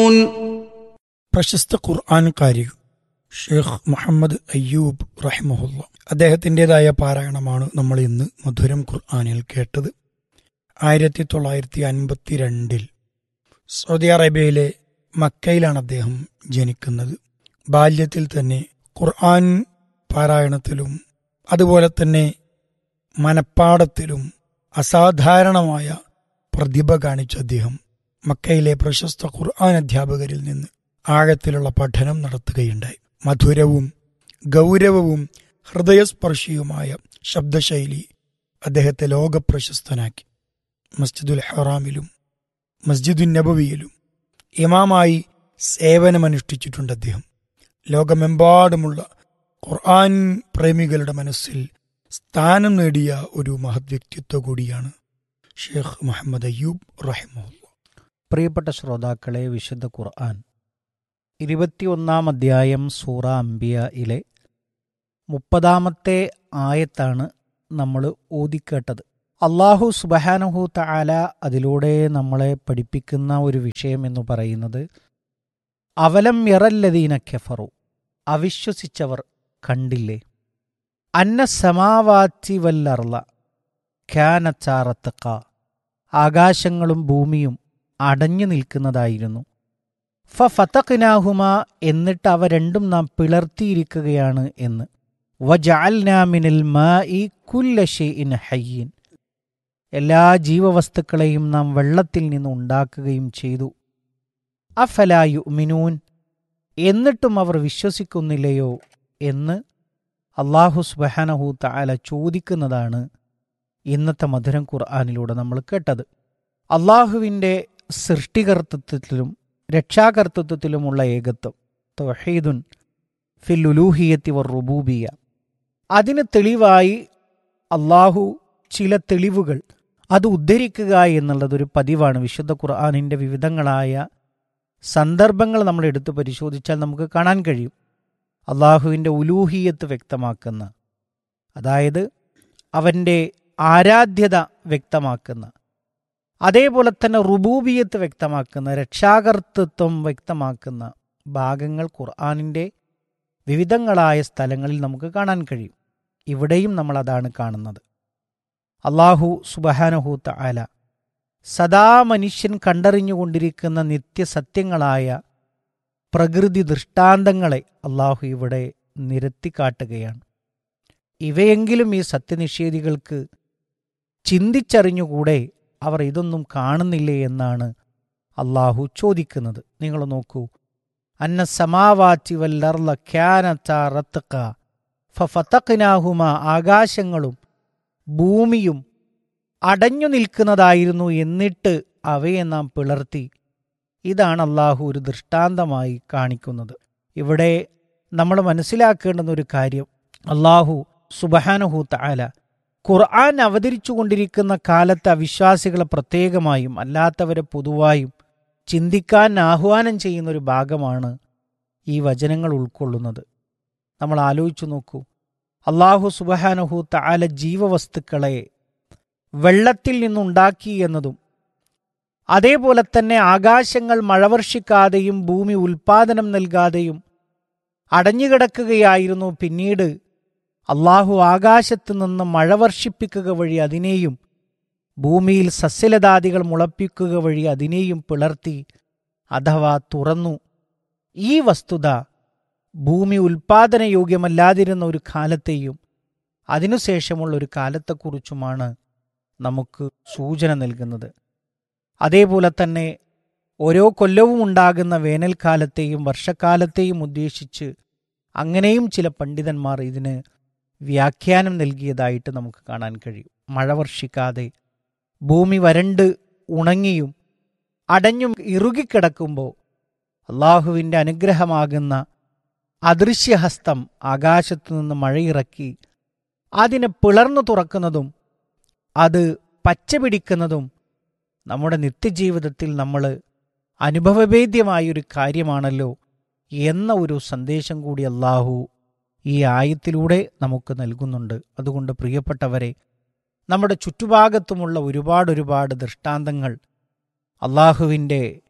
يعلمون പ്രശസ്ത ഖുർആൻ കാരി ഷെയ്ഖ് മുഹമ്മദ് അയ്യൂബ് റഹിമഹുല്ല അദ്ദേഹത്തിൻ്റെതായ പാരായണമാണ് നമ്മൾ ഇന്ന് മധുരം ഖുർആനിൽ കേട്ടത് ആയിരത്തി തൊള്ളായിരത്തി അൻപത്തി രണ്ടിൽ സൗദി അറേബ്യയിലെ മക്കയിലാണ് അദ്ദേഹം ജനിക്കുന്നത് ബാല്യത്തിൽ തന്നെ ഖുർആൻ പാരായണത്തിലും അതുപോലെ തന്നെ മനപ്പാടത്തിലും അസാധാരണമായ പ്രതിഭ കാണിച്ച അദ്ദേഹം മക്കയിലെ പ്രശസ്ത ഖുർആൻ അധ്യാപകരിൽ നിന്ന് ആഴത്തിലുള്ള പഠനം നടത്തുകയുണ്ടായി മധുരവും ഗൗരവവും ഹൃദയസ്പർശിയുമായ ശബ്ദശൈലി അദ്ദേഹത്തെ ലോകപ്രശസ്തനാക്കി മസ്ജിദുൽ ഹറാമിലും മസ്ജിദുൽ നബവിയിലും ഇമാമായി സേവനമനുഷ്ഠിച്ചിട്ടുണ്ട് അദ്ദേഹം ലോകമെമ്പാടുമുള്ള ഖുർആൻ പ്രേമികളുടെ മനസ്സിൽ സ്ഥാനം നേടിയ ഒരു മഹത് വ്യക്തിത്വ കൂടിയാണ് ഷെയ്ഖ് മുഹമ്മദ് അയ്യൂബ് റഹിമുല്ല പ്രിയപ്പെട്ട ശ്രോതാക്കളെ വിശുദ്ധ ഖുർആൻ ഇരുപത്തിയൊന്നാം അധ്യായം സൂറ അംബിയയിലെ മുപ്പതാമത്തെ ആയത്താണ് നമ്മൾ ഓതിക്കേട്ടത് അള്ളാഹു സുബഹാനഹു തആല അതിലൂടെ നമ്മളെ പഠിപ്പിക്കുന്ന ഒരു വിഷയം എന്ന് പറയുന്നത് അവലം യറല്ലദീന കെഫറു അവിശ്വസിച്ചവർ കണ്ടില്ലേ അന്ന സമാവാത്തി വല്ലർല ഖ്യാനച്ചാറത്തക്ക ആകാശങ്ങളും ഭൂമിയും അടഞ്ഞു നിൽക്കുന്നതായിരുന്നു ഫ ഫതഖ്നാഹുമ എന്നിട്ട് അവ രണ്ടും നാം പിളർത്തിയിരിക്കുകയാണ് എന്ന് വജഅൽനാമിനിൽ മാഇ കുല്ല ഷൈഇൻ ഹയ്യിൻ എല്ലാ ജീവവസ്തുക്കളെയും നാം വെള്ളത്തിൽ നിന്ന് ഉണ്ടാക്കുകയും ചെയ്തു അഫലാ യുഅ്മിനൂൻ എന്നിട്ടും അവർ വിശ്വസിക്കുന്നില്ലയോ എന്ന് അള്ളാഹു സുബ്ഹാനഹു തആല ചോദിക്കുന്നതാണ് ഇന്നത്തെ മധുരം ഖുർആാനിലൂടെ നമ്മൾ കേട്ടത് അള്ളാഹുവിൻ്റെ സൃഷ്ടികർത്തൃത്വത്തിലും രക്ഷാകർത്തൃത്വത്തിലുമുള്ള ഏകത്വം തൊഹീദുൻ ഫിൽ ഉലൂഹിയത്തി വർ റുബൂബിയ അതിന് തെളിവായി അള്ളാഹു ചില തെളിവുകൾ അത് ഉദ്ധരിക്കുക എന്നുള്ളതൊരു പതിവാണ് വിശുദ്ധ ഖുർആാനിൻ്റെ വിവിധങ്ങളായ സന്ദർഭങ്ങൾ നമ്മൾ എടുത്തു പരിശോധിച്ചാൽ നമുക്ക് കാണാൻ കഴിയും അള്ളാഹുവിൻ്റെ ഉലൂഹിയത്ത് വ്യക്തമാക്കുന്ന അതായത് അവൻ്റെ ആരാധ്യത വ്യക്തമാക്കുന്ന അതേപോലെ തന്നെ റുബൂബിയത്ത് വ്യക്തമാക്കുന്ന രക്ഷാകർത്തൃത്വം വ്യക്തമാക്കുന്ന ഭാഗങ്ങൾ ഖുർആാനിൻ്റെ വിവിധങ്ങളായ സ്ഥലങ്ങളിൽ നമുക്ക് കാണാൻ കഴിയും ഇവിടെയും നമ്മൾ അതാണ് കാണുന്നത് അള്ളാഹു സുബഹാനഹു തആല സദാ മനുഷ്യൻ കണ്ടറിഞ്ഞുകൊണ്ടിരിക്കുന്ന നിത്യസത്യങ്ങളായ പ്രകൃതി ദൃഷ്ടാന്തങ്ങളെ അള്ളാഹു ഇവിടെ നിരത്തിക്കാട്ടുകയാണ് ഇവയെങ്കിലും ഈ സത്യനിഷേധികൾക്ക് ചിന്തിച്ചറിഞ്ഞുകൂടെ അവർ ഇതൊന്നും കാണുന്നില്ലേ എന്നാണ് അള്ളാഹു ചോദിക്കുന്നത് നിങ്ങൾ നോക്കൂ അന്ന സമാവാറ്റി വല്ലർല ഖ്യാനത്ത ഫതഖ്നാഹുമ ആകാശങ്ങളും ഭൂമിയും അടഞ്ഞു നിൽക്കുന്നതായിരുന്നു എന്നിട്ട് അവയെ നാം പിളർത്തി ഇതാണ് അള്ളാഹു ഒരു ദൃഷ്ടാന്തമായി കാണിക്കുന്നത് ഇവിടെ നമ്മൾ മനസ്സിലാക്കേണ്ടുന്ന ഒരു കാര്യം അള്ളാഹു സുബഹാനഹു തആല ഖുർആൻ അവതരിച്ചുകൊണ്ടിരിക്കുന്ന കാലത്ത് അവിശ്വാസികളെ പ്രത്യേകമായും അല്ലാത്തവരെ പൊതുവായും ചിന്തിക്കാൻ ആഹ്വാനം ചെയ്യുന്ന ഒരു ഭാഗമാണ് ഈ വചനങ്ങൾ ഉൾക്കൊള്ളുന്നത് നമ്മൾ ആലോചിച്ചു നോക്കൂ അള്ളാഹു സുബഹാനഹു തആല ജീവവസ്തുക്കളെ വെള്ളത്തിൽ നിന്നുണ്ടാക്കി എന്നതും അതേപോലെ തന്നെ ആകാശങ്ങൾ മഴവർഷിക്കാതെയും ഭൂമി ഉൽപാദനം നൽകാതെയും അടഞ്ഞുകിടക്കുകയായിരുന്നു പിന്നീട് അള്ളാഹു ആകാശത്ത് നിന്ന് മഴ വർഷിപ്പിക്കുക വഴി അതിനെയും ഭൂമിയിൽ സസ്യലതാദികൾ മുളപ്പിക്കുക വഴി അതിനെയും പിളർത്തി അഥവാ തുറന്നു ഈ വസ്തുത ഭൂമി ഉൽപാദനയോഗ്യമല്ലാതിരുന്ന ഒരു കാലത്തെയും അതിനുശേഷമുള്ള ഒരു കാലത്തെക്കുറിച്ചുമാണ് നമുക്ക് സൂചന നൽകുന്നത് അതേപോലെ തന്നെ ഓരോ കൊല്ലവും ഉണ്ടാകുന്ന വേനൽക്കാലത്തെയും വർഷക്കാലത്തെയും ഉദ്ദേശിച്ച് അങ്ങനെയും ചില പണ്ഡിതന്മാർ ഇതിന് വ്യാഖ്യാനം നൽകിയതായിട്ട് നമുക്ക് കാണാൻ കഴിയും മഴ വർഷിക്കാതെ ഭൂമി വരണ്ട് ഉണങ്ങിയും അടഞ്ഞും ഇറുകിക്കിടക്കുമ്പോൾ അള്ളാഹുവിൻ്റെ അനുഗ്രഹമാകുന്ന അദൃശ്യഹസ്തം ആകാശത്തു നിന്ന് മഴയിറക്കി അതിനെ പിളർന്നു തുറക്കുന്നതും അത് പച്ച പിടിക്കുന്നതും നമ്മുടെ നിത്യജീവിതത്തിൽ നമ്മൾ അനുഭവവേദ്യമായൊരു കാര്യമാണല്ലോ എന്ന ഒരു സന്ദേശം കൂടി അള്ളാഹു ഈ ആയത്തിലൂടെ നമുക്ക് നൽകുന്നുണ്ട് അതുകൊണ്ട് പ്രിയപ്പെട്ടവരെ നമ്മുടെ ചുറ്റുഭാഗത്തുമുള്ള ഒരുപാട് ഒരുപാട് ദൃഷ്ടാന്തങ്ങൾ അള്ളാഹുവിൻ്റെ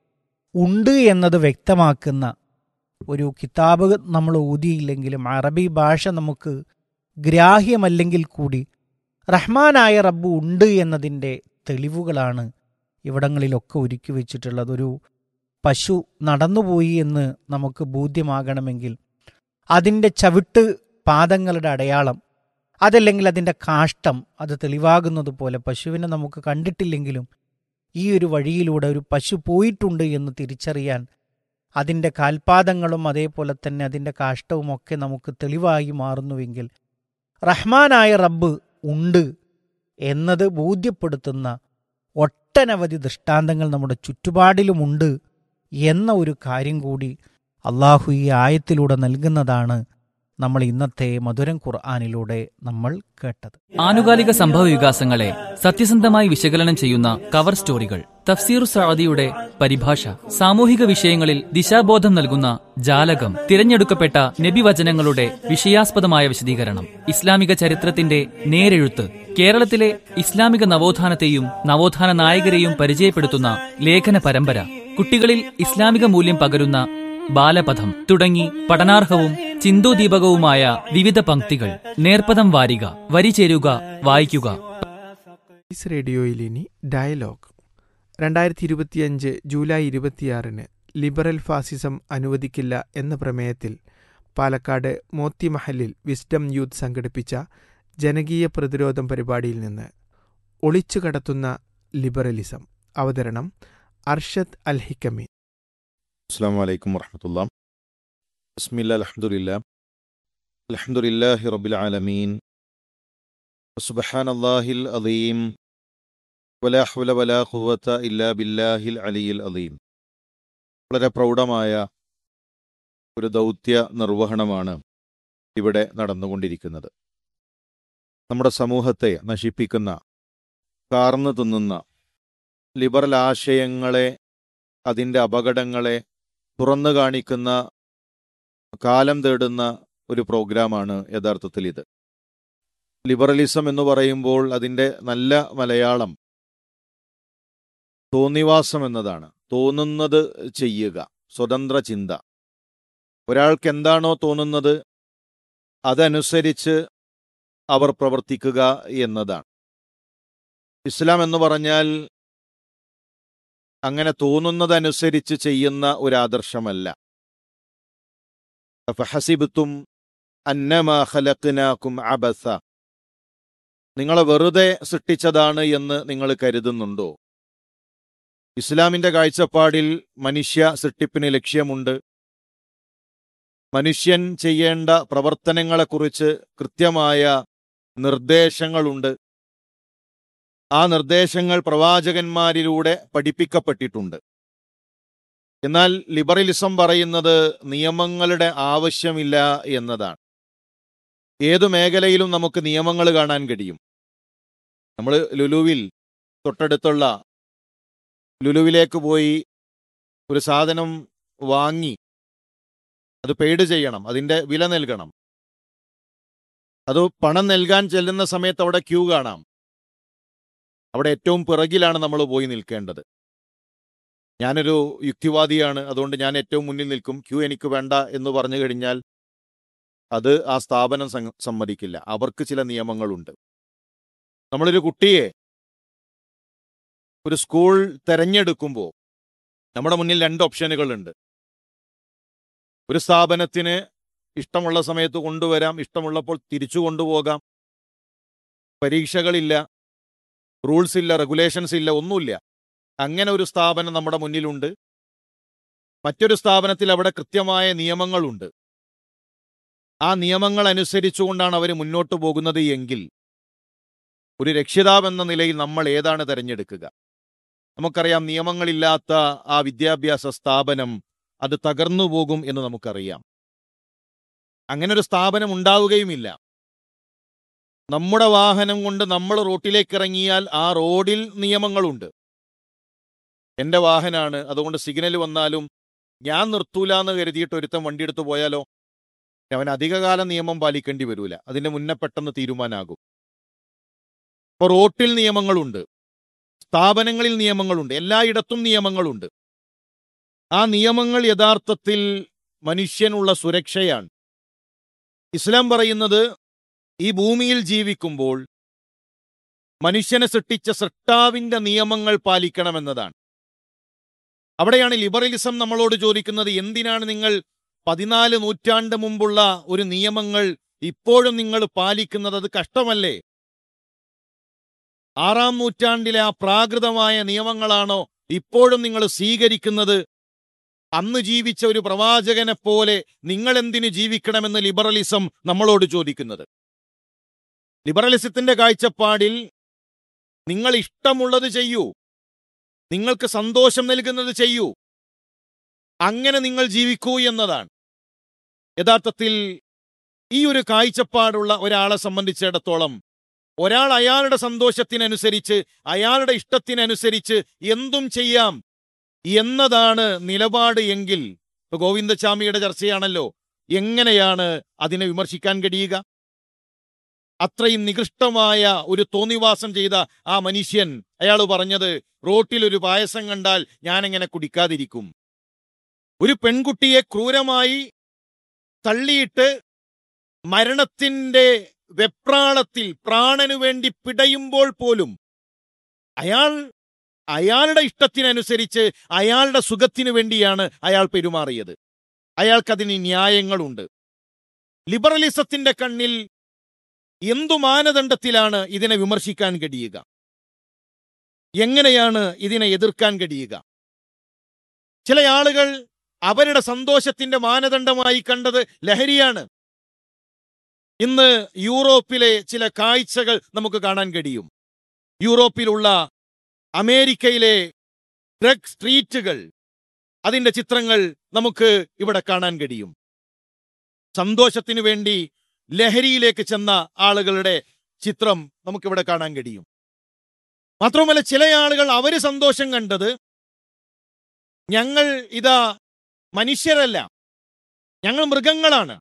ഉണ്ട് എന്നത് വ്യക്തമാക്കുന്ന ഒരു കിതാബ് നമ്മൾ ഊതിയില്ലെങ്കിലും അറബി ഭാഷ നമുക്ക് ഗ്രാഹ്യമല്ലെങ്കിൽ കൂടി റഹ്മാനായ റബ്ബ് ഉണ്ട് എന്നതിൻ്റെ തെളിവുകളാണ് ഇവിടങ്ങളിലൊക്കെ ഒരുക്കി വെച്ചിട്ടുള്ളത് ഒരു പശു നടന്നുപോയി എന്ന് നമുക്ക് ബോധ്യമാകണമെങ്കിൽ അതിൻ്റെ ചവിട്ട് പാദങ്ങളുടെ അടയാളം അതല്ലെങ്കിൽ അതിൻ്റെ കാഷ്ടം അത് തെളിവാകുന്നത് പോലെ പശുവിനെ നമുക്ക് കണ്ടിട്ടില്ലെങ്കിലും ഈ ഒരു വഴിയിലൂടെ ഒരു പശു പോയിട്ടുണ്ട് എന്ന് തിരിച്ചറിയാൻ അതിൻ്റെ കാൽപാദങ്ങളും അതേപോലെ തന്നെ അതിൻ്റെ കാഷ്ടവും ഒക്കെ നമുക്ക് തെളിവായി മാറുന്നുവെങ്കിൽ റഹ്മാനായ റബ്ബ് ഉണ്ട് എന്നത് ബോധ്യപ്പെടുത്തുന്ന ഒട്ടനവധി ദൃഷ്ടാന്തങ്ങൾ നമ്മുടെ ചുറ്റുപാടിലുമുണ്ട് എന്ന ഒരു കാര്യം കൂടി അള്ളാഹു ഈ ആയത്തിലൂടെ നൽകുന്നതാണ് നമ്മൾ ഇന്നത്തെ മധുരം ഖുർആാനിലൂടെ നമ്മൾ കേട്ടത് ആനുകാലിക സംഭവ വികാസങ്ങളെ സത്യസന്ധമായി വിശകലനം ചെയ്യുന്ന കവർ സ്റ്റോറികൾ തഫ്സീർ സഅദിയുടെ പരിഭാഷ സാമൂഹിക വിഷയങ്ങളിൽ ദിശാബോധം നൽകുന്ന ജാലകം തിരഞ്ഞെടുക്കപ്പെട്ട നബിവചനങ്ങളുടെ വിഷയാസ്പദമായ വിശദീകരണം ഇസ്ലാമിക ചരിത്രത്തിന്റെ നേരെഴുത്ത് കേരളത്തിലെ ഇസ്ലാമിക നവോത്ഥാനത്തെയും നവോത്ഥാന നായകരെയും പരിചയപ്പെടുത്തുന്ന ലേഖന പരമ്പര കുട്ടികളിൽ ഇസ്ലാമിക മൂല്യം പകരുന്ന ബാലപഥം തുടങ്ങി പഠനാർഹവും ചിന്തോദീപകവുമായ വിവിധ പംക്തികൾ നേർപ്പദം വാരിക വരി ചേരുക വായിക്കുക പീസ് റേഡിയോയിൽ ഇനി ഡയലോഗ് രണ്ടായിരത്തി ഇരുപത്തിയഞ്ച് ജൂലൈ ഇരുപത്തിയാറിന് ലിബറൽ ഫാസിസം അനുവദിക്കില്ല എന്ന പ്രമേയത്തിൽ പാലക്കാട് മോത്തി മഹലിൽ വിസ്ഡം യൂത്ത് സംഘടിപ്പിച്ച ജനകീയ പ്രതിരോധം പരിപാടിയിൽ നിന്ന് ഒളിച്ചു കടത്തുന്ന ലിബറലിസം അവതരണം അർഷദ് അൽ ഹിക്കമി السلام عليكم ورحمة الله بسم الله الحمد لله الحمد لله رب العالمين وسبحان الله العظيم ولا حول ولا قوة إلا بالله العلي العظيم വളരെ പ്രൗഢമായ ഒരു ദൗത്യ നിർവഹണമാണ് ഇവിടെ നടന്നുകൊണ്ടിരിക്കുന്നത് നമ്മുടെ സമൂഹത്തെ നശിപ്പിക്കുന്ന കാർന്നു തിന്നുന്ന ലിബറൽ ആശയങ്ങളെ അതിൻ്റെ അപകടങ്ങളെ തുറന്നു കാണിക്കുന്ന കാലം തേടുന്ന ഒരു പ്രോഗ്രാമാണ് യഥാർത്ഥത്തിൽ ഇത് ലിബറലിസം എന്ന് പറയുമ്പോൾ അതിൻ്റെ നല്ല മലയാളം തോന്നിവാസം എന്നതാണ് തോന്നുന്നത് ചെയ്യുക സ്വതന്ത്ര ചിന്ത ഒരാൾക്ക് എന്താണോ തോന്നുന്നത് അതനുസരിച്ച് അവർ പ്രവർത്തിക്കുക എന്നതാണ് ഇസ്ലാം എന്ന് പറഞ്ഞാൽ അങ്ങനെ തോന്നുന്നതനുസരിച്ച് ചെയ്യുന്ന ഒരു ആദർശമല്ല ഫഹസിബത്തും അന്നമ ഖലഖ്നാകും അബസ നിങ്ങളെ വെറുതെ സൃഷ്ടിച്ചതാണ് എന്ന് നിങ്ങൾ കരുതുന്നുണ്ടോ ഇസ്ലാമിന്റെ കാഴ്ചപ്പാടിൽ മനുഷ്യ സൃഷ്ടിപ്പിന് ലക്ഷ്യമുണ്ട് മനുഷ്യൻ ചെയ്യേണ്ട പ്രവർത്തനങ്ങളെക്കുറിച്ച് കൃത്യമായ നിർദ്ദേശങ്ങളുണ്ട് ആ നിർദ്ദേശങ്ങൾ പ്രവാചകന്മാരിലൂടെ പഠിപ്പിക്കപ്പെട്ടിട്ടുണ്ട് എന്നാൽ ലിബറലിസം പറയുന്നത് നിയമങ്ങളുടെ ആവശ്യമില്ല എന്നതാണ് ഏതു മേഖലയിലും നമുക്ക് നിയമങ്ങൾ കാണാൻ കഴിയും നമ്മൾ ലുലുവിൽ തൊട്ടടുത്തുള്ള ലുലുവിലേക്ക് പോയി ഒരു സാധനം വാങ്ങി അത് പെയ്ഡ് ചെയ്യണം അതിൻ്റെ വില നൽകണം അത് പണം നൽകാൻ ചെല്ലുന്ന സമയത്ത് അവിടെ ക്യൂ കാണാം അവിടെ ഏറ്റവും പിറകിലാണ് നമ്മൾ പോയി നിൽക്കേണ്ടത് ഞാനൊരു യുക്തിവാദിയാണ് അതുകൊണ്ട് ഞാൻ ഏറ്റവും മുന്നിൽ നിൽക്കും ക്യൂ എനിക്ക് വേണ്ട എന്ന് പറഞ്ഞു കഴിഞ്ഞാൽ അത് ആ സ്ഥാപനം സം- സമ്മതിക്കില്ല അവർക്ക് ചില നിയമങ്ങളുണ്ട് നമ്മളൊരു കുട്ടിയെ ഒരു സ്കൂൾ തെരഞ്ഞെടുക്കുമ്പോൾ നമ്മുടെ മുന്നിൽ രണ്ട് ഓപ്ഷനുകളുണ്ട് ഒരു സ്ഥാപനത്തിന് ഇഷ്ടമുള്ള സമയത്ത് കൊണ്ടുവരാം ഇഷ്ടമുള്ളപ്പോൾ തിരിച്ചു കൊണ്ടുപോകാം പരീക്ഷകളില്ല റൂൾസ് ഇല്ല റെഗുലേഷൻസ് ഇല്ല ഒന്നുമില്ല അങ്ങനെ ഒരു സ്ഥാപനം നമ്മുടെ മുന്നിലുണ്ട് മറ്റൊരു സ്ഥാപനത്തിൽ അവിടെ കൃത്യമായ നിയമങ്ങളുണ്ട് ആ നിയമങ്ങൾ അനുസരിച്ചുകൊണ്ടാണ് അവർ മുന്നോട്ട് പോകുന്നത് എങ്കിൽ ഒരു രക്ഷിതാവ് എന്ന നിലയിൽ നമ്മൾ ഏതാണ് തിരഞ്ഞെടുക്കുക നമുക്കറിയാം നിയമങ്ങളില്ലാത്ത ആ വിദ്യാഭ്യാസ സ്ഥാപനം അത് തകർന്നു പോകും എന്ന് നമുക്കറിയാം അങ്ങനെ ഒരു സ്ഥാപനം ഉണ്ടാവുകയുമില്ല നമ്മുടെ വാഹനം കൊണ്ട് നമ്മൾ റോട്ടിലേക്ക് ഇറങ്ങിയാൽ ആ റോഡിൽ നിയമങ്ങളുണ്ട് എൻ്റെ വാഹനാണ് അതുകൊണ്ട് സിഗ്നൽ വന്നാലും ഞാൻ നിർത്തൂല എന്ന് കരുതിയിട്ട് ഒരുത്തൻ വണ്ടി എടുത്ത് പോയാലോ അവൻ അധികകാലം നിയമം പാലിക്കേണ്ടി വരൂല അതിന്റെ മുന്നേ പെട്ടെന്ന് തീരുമാനാകും അപ്പോൾ റോട്ടിൽ നിയമങ്ങളുണ്ട് സ്ഥാപനങ്ങളിൽ നിയമങ്ങളുണ്ട് എല്ലായിടത്തും നിയമങ്ങളുണ്ട് ആ നിയമങ്ങൾ യഥാർത്ഥത്തിൽ മനുഷ്യനുള്ള സുരക്ഷയാണ് ഇസ്ലാം പറയുന്നത് ഈ ഭൂമിയിൽ ജീവിക്കുമ്പോൾ മനുഷ്യനെ സൃഷ്ടിച്ച സൃഷ്ടാവിന്റെ നിയമങ്ങൾ പാലിക്കണമെന്നതാണ് അവിടെയാണ് ലിബറലിസം നമ്മളോട് ചോദിക്കുന്നത് എന്തിനാണ് നിങ്ങൾ പതിനാല് നൂറ്റാണ്ട് മുമ്പുള്ള ഒരു നിയമങ്ങൾ ഇപ്പോഴും നിങ്ങൾ പാലിക്കുന്നത് അത് കഷ്ടമല്ലേ ആറാം നൂറ്റാണ്ടിലെ ആ പ്രാകൃതമായ നിയമങ്ങളാണോ ഇപ്പോഴും നിങ്ങൾ സ്വീകരിക്കുന്നത് അന്ന് ജീവിച്ച ഒരു പ്രവാചകനെ പോലെ നിങ്ങൾ എന്തിനു ജീവിക്കണമെന്ന് ലിബറലിസം നമ്മളോട് ചോദിക്കുന്നത് ലിബറലിസത്തിന്റെ കാഴ്ചപ്പാടിൽ നിങ്ങൾ ഇഷ്ടമുള്ളത് ചെയ്യൂ നിങ്ങൾക്ക് സന്തോഷം നൽകുന്നത് ചെയ്യൂ അങ്ങനെ നിങ്ങൾ ജീവിക്കൂ എന്നതാണ് യഥാർത്ഥത്തിൽ ഈ ഒരു കാഴ്ചപ്പാടുള്ള ഒരാളെ സംബന്ധിച്ചിടത്തോളം ഒരാൾ അയാളുടെ സന്തോഷത്തിനനുസരിച്ച് അയാളുടെ ഇഷ്ടത്തിനനുസരിച്ച് എന്തും ചെയ്യാം എന്നതാണ് നിലപാട് എങ്കിൽ ഇപ്പൊ ഗോവിന്ദസ്വാമിയുടെ ചർച്ചയാണല്ലോ എങ്ങനെയാണ് അതിനെ വിമർശിക്കാൻ കഴിയുക അത്രയും നികൃഷ്ടമായ ഒരു തോന്നിവാസം ചെയ്ത ആ മനുഷ്യൻ അയാൾ പറഞ്ഞത് റോട്ടിൽ ഒരു പായസം കണ്ടാൽ ഞാനെങ്ങനെ കുടിക്കാതിരിക്കും ഒരു പെൺകുട്ടിയെ ക്രൂരമായി തള്ളിയിട്ട് മരണത്തിന്റെ വെപ്രാളത്തിൽ പ്രാണനു വേണ്ടി പിടയുമ്പോൾ പോലും അയാൾ അയാളുടെ ഇഷ്ടത്തിനനുസരിച്ച് അയാളുടെ സുഖത്തിനു വേണ്ടിയാണ് അയാൾ പെരുമാറിയത് അയാൾക്കതിന് ന്യായങ്ങളുണ്ട് ലിബറലിസത്തിന്റെ കണ്ണിൽ എന്തു മാനദണ്ഡത്തിലാണ് ഇതിനെ വിമർശിക്കാൻ കഴിയുക എങ്ങനെയാണ് ഇതിനെ എതിർക്കാൻ കഴിയുക ചില ആളുകൾ അവരുടെ സന്തോഷത്തിന്റെ മാനദണ്ഡമായി കണ്ടത് ലഹരിയാണ് ഇന്ന് യൂറോപ്പിലെ ചില കാഴ്ചകൾ നമുക്ക് കാണാൻ കഴിയും യൂറോപ്പിലുള്ള അമേരിക്കയിലെ ഡ്രഗ് സ്ട്രീറ്റുകൾ അതിന്റെ ചിത്രങ്ങൾ നമുക്ക് ഇവിടെ കാണാൻ കഴിയും സന്തോഷത്തിനു വേണ്ടി ലഹരിയിലേക്ക് ചെന്ന ആളുകളുടെ ചിത്രം നമുക്കിവിടെ കാണാൻ കഴിയും മാത്രമല്ല ചില ആളുകൾ അവര് സന്തോഷം കണ്ടത് ഞങ്ങൾ ഇതാ മനുഷ്യരല്ല ഞങ്ങൾ മൃഗങ്ങളാണ്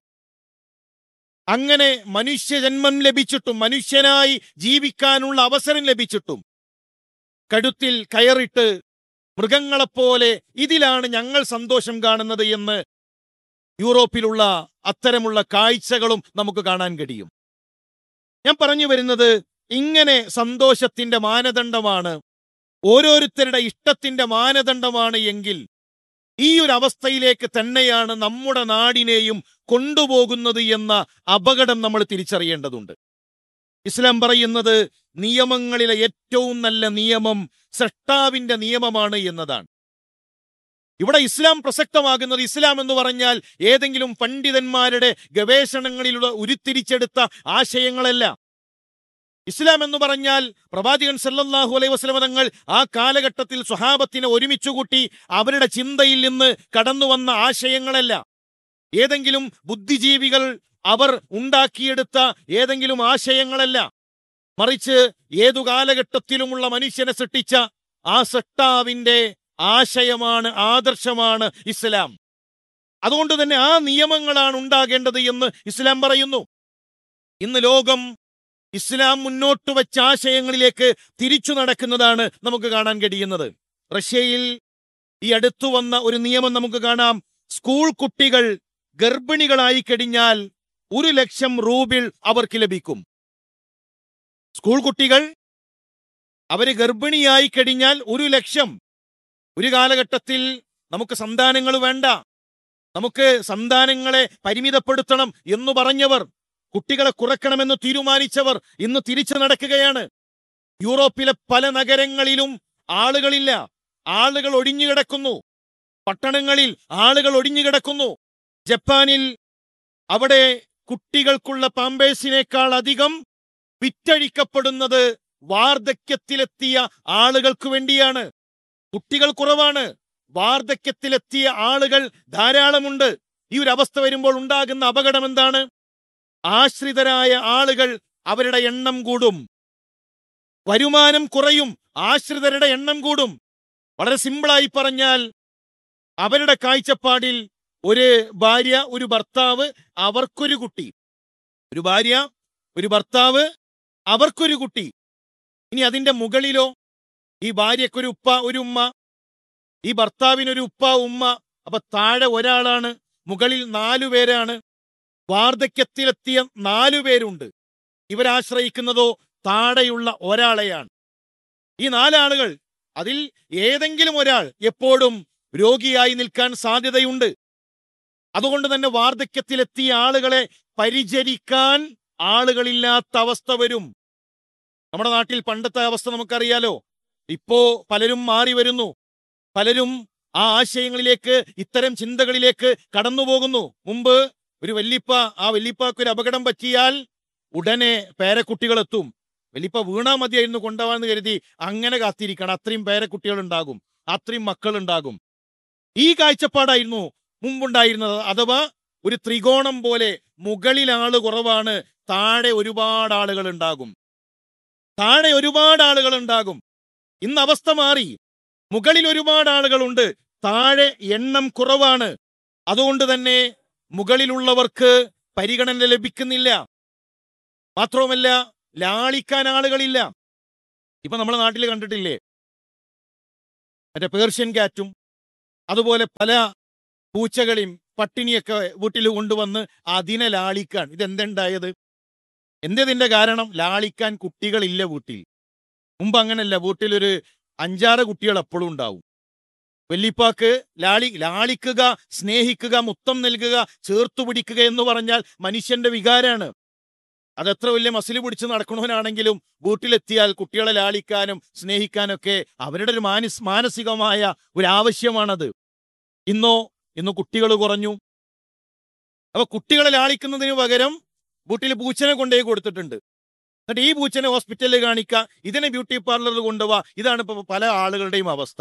അങ്ങനെ മനുഷ്യജന്മം ലഭിച്ചിട്ടും മനുഷ്യനായി ജീവിക്കാനുള്ള അവസരം ലഭിച്ചിട്ടും കഴുത്തിൽ കയറിട്ട് മൃഗങ്ങളെപ്പോലെ ഇതിലാണ് ഞങ്ങൾ സന്തോഷം കാണുന്നത് എന്ന് യൂറോപ്പിലുള്ള അത്തരമുള്ള കാഴ്ചകളും നമുക്ക് കാണാൻ കഴിയും ഞാൻ പറഞ്ഞു വരുന്നത് ഇങ്ങനെ സന്തോഷത്തിന്റെ മാനദണ്ഡമാണ് ഓരോരുത്തരുടെ ഇഷ്ടത്തിന്റെ മാനദണ്ഡമാണ് എങ്കിൽ ഈ ഒരു അവസ്ഥയിലേക്ക് തന്നെയാണ് നമ്മുടെ നാടിനെയും കൊണ്ടുപോകുന്നത് എന്ന അപകടം നമ്മൾ തിരിച്ചറിയേണ്ടതുണ്ട് ഇസ്ലാം പറയുന്നത് നിയമങ്ങളിലെ ഏറ്റവും നല്ല നിയമം സൃഷ്ടാവിന്റെ നിയമമാണ് എന്നതാണ് ഇവിടെ ഇസ്ലാം പ്രസക്തമാകുന്നത് ഇസ്ലാം എന്ന് പറഞ്ഞാൽ ഏതെങ്കിലും പണ്ഡിതന്മാരുടെ ഗവേഷണങ്ങളിലൂടെ ഉരുത്തിരിച്ചെടുത്ത ആശയങ്ങളല്ല ഇസ്ലാം എന്ന് പറഞ്ഞാൽ പ്രവാചകൻ സല്ലല്ലാഹു അലൈഹി വസല്ലമ തങ്ങൾ ആ കാലഘട്ടത്തിൽ സ്വഹാബത്തിനെ ഒരുമിച്ചുകൂട്ടി അവരുടെ ചിന്തയിൽ നിന്ന് കടന്നു വന്ന ആശയങ്ങളല്ല ഏതെങ്കിലും ബുദ്ധിജീവികൾ അവർ ഉണ്ടാക്കിയെടുത്ത ഏതെങ്കിലും ആശയങ്ങളല്ല മറിച്ച് ഏതു കാലഘട്ടത്തിലുമുള്ള മനുഷ്യനെ സൃഷ്ടിച്ച ആ സൃഷ്ടാവിന്റെ ആശയമാണ് ആദർശമാണ് ഇസ്ലാം അതുകൊണ്ട് തന്നെ ആ നിയമങ്ങളാണ് ഉണ്ടാകേണ്ടത് എന്ന് ഇസ്ലാം പറയുന്നു ഇന്ന് ലോകം ഇസ്ലാം മുന്നോട്ട് വെച്ച ആശയങ്ങളിലേക്ക് തിരിച്ചു നടക്കുന്നതാണ് നമുക്ക് കാണാൻ കഴിയുന്നത് റഷ്യയിൽ ഈ അടുത്തു വന്ന ഒരു നിയമം നമുക്ക് കാണാം സ്കൂൾ കുട്ടികൾ ഗർഭിണികളായി കഴിഞ്ഞാൽ ഒരു ലക്ഷം റൂബിൾ അവർക്ക് ലഭിക്കും സ്കൂൾ കുട്ടികൾ അവര് ഗർഭിണിയായി കഴിഞ്ഞാൽ ഒരു ലക്ഷം ഒരു കാലഘട്ടത്തിൽ നമുക്ക് സന്താനങ്ങൾ വേണ്ട നമുക്ക് സന്താനങ്ങളെ പരിമിതപ്പെടുത്തണം എന്ന് പറഞ്ഞവർ കുട്ടികളെ കുറയ്ക്കണമെന്ന് തീരുമാനിച്ചവർ ഇന്ന് തിരിച്ചു നടക്കുകയാണ് യൂറോപ്പിലെ പല നഗരങ്ങളിലും ആളുകളില്ല ആളുകൾ ഒഴിഞ്ഞുകിടക്കുന്നു പട്ടണങ്ങളിൽ ആളുകൾ ഒഴിഞ്ഞുകിടക്കുന്നു ജപ്പാനിൽ അവിടെ കുട്ടികൾക്കുള്ള പാമ്പേഴ്സിനേക്കാൾ അധികം വിറ്റഴിക്കപ്പെടുന്നത് വാർദ്ധക്യത്തിലെത്തിയ ആളുകൾക്ക് വേണ്ടിയാണ് കുട്ടികൾ കുറവാണ് വാർദ്ധക്യത്തിലെത്തിയ ആളുകൾ ധാരാളമുണ്ട് ഈ ഒരു അവസ്ഥ വരുമ്പോൾ ഉണ്ടാകുന്ന അപകടം എന്താണ് ആശ്രിതരായ ആളുകൾ അവരുടെ എണ്ണം കൂടും വരുമാനം കുറയും ആശ്രിതരുടെ എണ്ണം കൂടും വളരെ സിമ്പിളായി പറഞ്ഞാൽ അവരുടെ കാഴ്ചപ്പാടിൽ ഒരു ഭാര്യ ഒരു ഭർത്താവ് അവർക്കൊരു കുട്ടി ഒരു ഭാര്യ ഒരു ഭർത്താവ് അവർക്കൊരു കുട്ടി ഇനി അതിന്റെ മുകളിലോ ഈ ഭാര്യക്കൊരു ഉപ്പ ഒരു ഉമ്മ ഈ ഭർത്താവിനൊരു ഉപ്പ ഉമ്മ അപ്പൊ താഴെ ഒരാളാണ് മുകളിൽ നാലു പേരാണ് വാർദ്ധക്യത്തിലെത്തിയ നാലു പേരുണ്ട് ഇവരാശ്രയിക്കുന്നതോ താഴെയുള്ള ഒരാളെയാണ് ഈ നാലാളുകൾ അതിൽ ഏതെങ്കിലും ഒരാൾ എപ്പോഴും രോഗിയായി നിൽക്കാൻ സാധ്യതയുണ്ട് അതുകൊണ്ട് തന്നെ വാർദ്ധക്യത്തിലെത്തിയ ആളുകളെ പരിചരിക്കാൻ ആളുകളില്ലാത്ത അവസ്ഥ വരും നമ്മുടെ നാട്ടിൽ പണ്ടത്തെ അവസ്ഥ നമുക്കറിയാലോ ഇപ്പോ പലരും മാറി വരുന്നു പലരും ആ ആശയങ്ങളിലേക്ക് ഇത്തരം ചിന്തകളിലേക്ക് കടന്നു പോകുന്നു മുമ്പ് ഒരു വല്ലിപ്പ ആ വല്ലിപ്പാക്ക് ഒരു അപകടം പറ്റിയാൽ ഉടനെ പേരക്കുട്ടികൾ എത്തും വല്ലിപ്പ വീണാ മതിയായിരുന്നു കൊണ്ടുപോകാന്ന് കരുതി അങ്ങനെ കാത്തിരിക്കണം അത്രയും പേരക്കുട്ടികൾ ഉണ്ടാകും അത്രയും മക്കൾ ഉണ്ടാകും ഈ കാഴ്ചപ്പാടായിരുന്നു മുമ്പുണ്ടായിരുന്നത് അഥവാ ഒരു ത്രികോണം പോലെ മുകളിൽ ആള് കുറവാണ് താഴെ ഒരുപാട് ആളുകൾ ഉണ്ടാകും താഴെ ഒരുപാട് ആളുകൾ ഉണ്ടാകും ഇന്ന് അവസ്ഥ മാറി മുകളിൽ ഒരുപാട് ആളുകളുണ്ട് താഴെ എണ്ണം കുറവാണ് അതുകൊണ്ട് തന്നെ മുകളിലുള്ളവർക്ക് പരിഗണന ലഭിക്കുന്നില്ല മാത്രവുമല്ല ലാളിക്കാൻ ആളുകളില്ല ഇപ്പൊ നമ്മുടെ നാട്ടിൽ കണ്ടിട്ടില്ലേ മറ്റേ പേർഷ്യൻ കാറ്റും അതുപോലെ പല പൂച്ചകളെയും പട്ടിണിയൊക്കെ വീട്ടിൽ കൊണ്ടുവന്ന് അതിനെ ലാളിക്കാൻ ഇതെന്തുണ്ടായത് എന്തതിന്റെ കാരണം ലാളിക്കാൻ കുട്ടികളില്ല വീട്ടിൽ മുമ്പ് അങ്ങനല്ല വീട്ടിലൊരു അഞ്ചാറ് കുട്ടികൾ എപ്പോഴും ഉണ്ടാവും വെല്ലിപ്പാക്ക് ലാളി ലാളിക്കുക സ്നേഹിക്കുക മുത്തം നൽകുക ചേർത്തു പിടിക്കുക എന്ന് പറഞ്ഞാൽ മനുഷ്യന്റെ വികാരാണ് അതെത്ര വലിയ മസിൽ പിടിച്ച് നടക്കണവനാണെങ്കിലും വീട്ടിലെത്തിയാൽ കുട്ടികളെ ലാളിക്കാനും സ്നേഹിക്കാനൊക്കെ അവരുടെ ഒരു മാനസ് മാനസികമായ ഒരു ആവശ്യമാണത് ഇന്നോ ഇന്ന് കുട്ടികൾ കുറഞ്ഞു അപ്പൊ കുട്ടികളെ ലാളിക്കുന്നതിന് പകരം വീട്ടിൽ പൂച്ചനെ കൊണ്ടുപോയി കൊടുത്തിട്ടുണ്ട് എന്നിട്ട് ഈ പൂച്ചനെ ഹോസ്പിറ്റലിൽ കാണിക്കുക ഇതിനെ ബ്യൂട്ടി പാർലറിൽ കൊണ്ടുപോവാ ഇതാണ് ഇപ്പൊ പല ആളുകളുടെയും അവസ്ഥ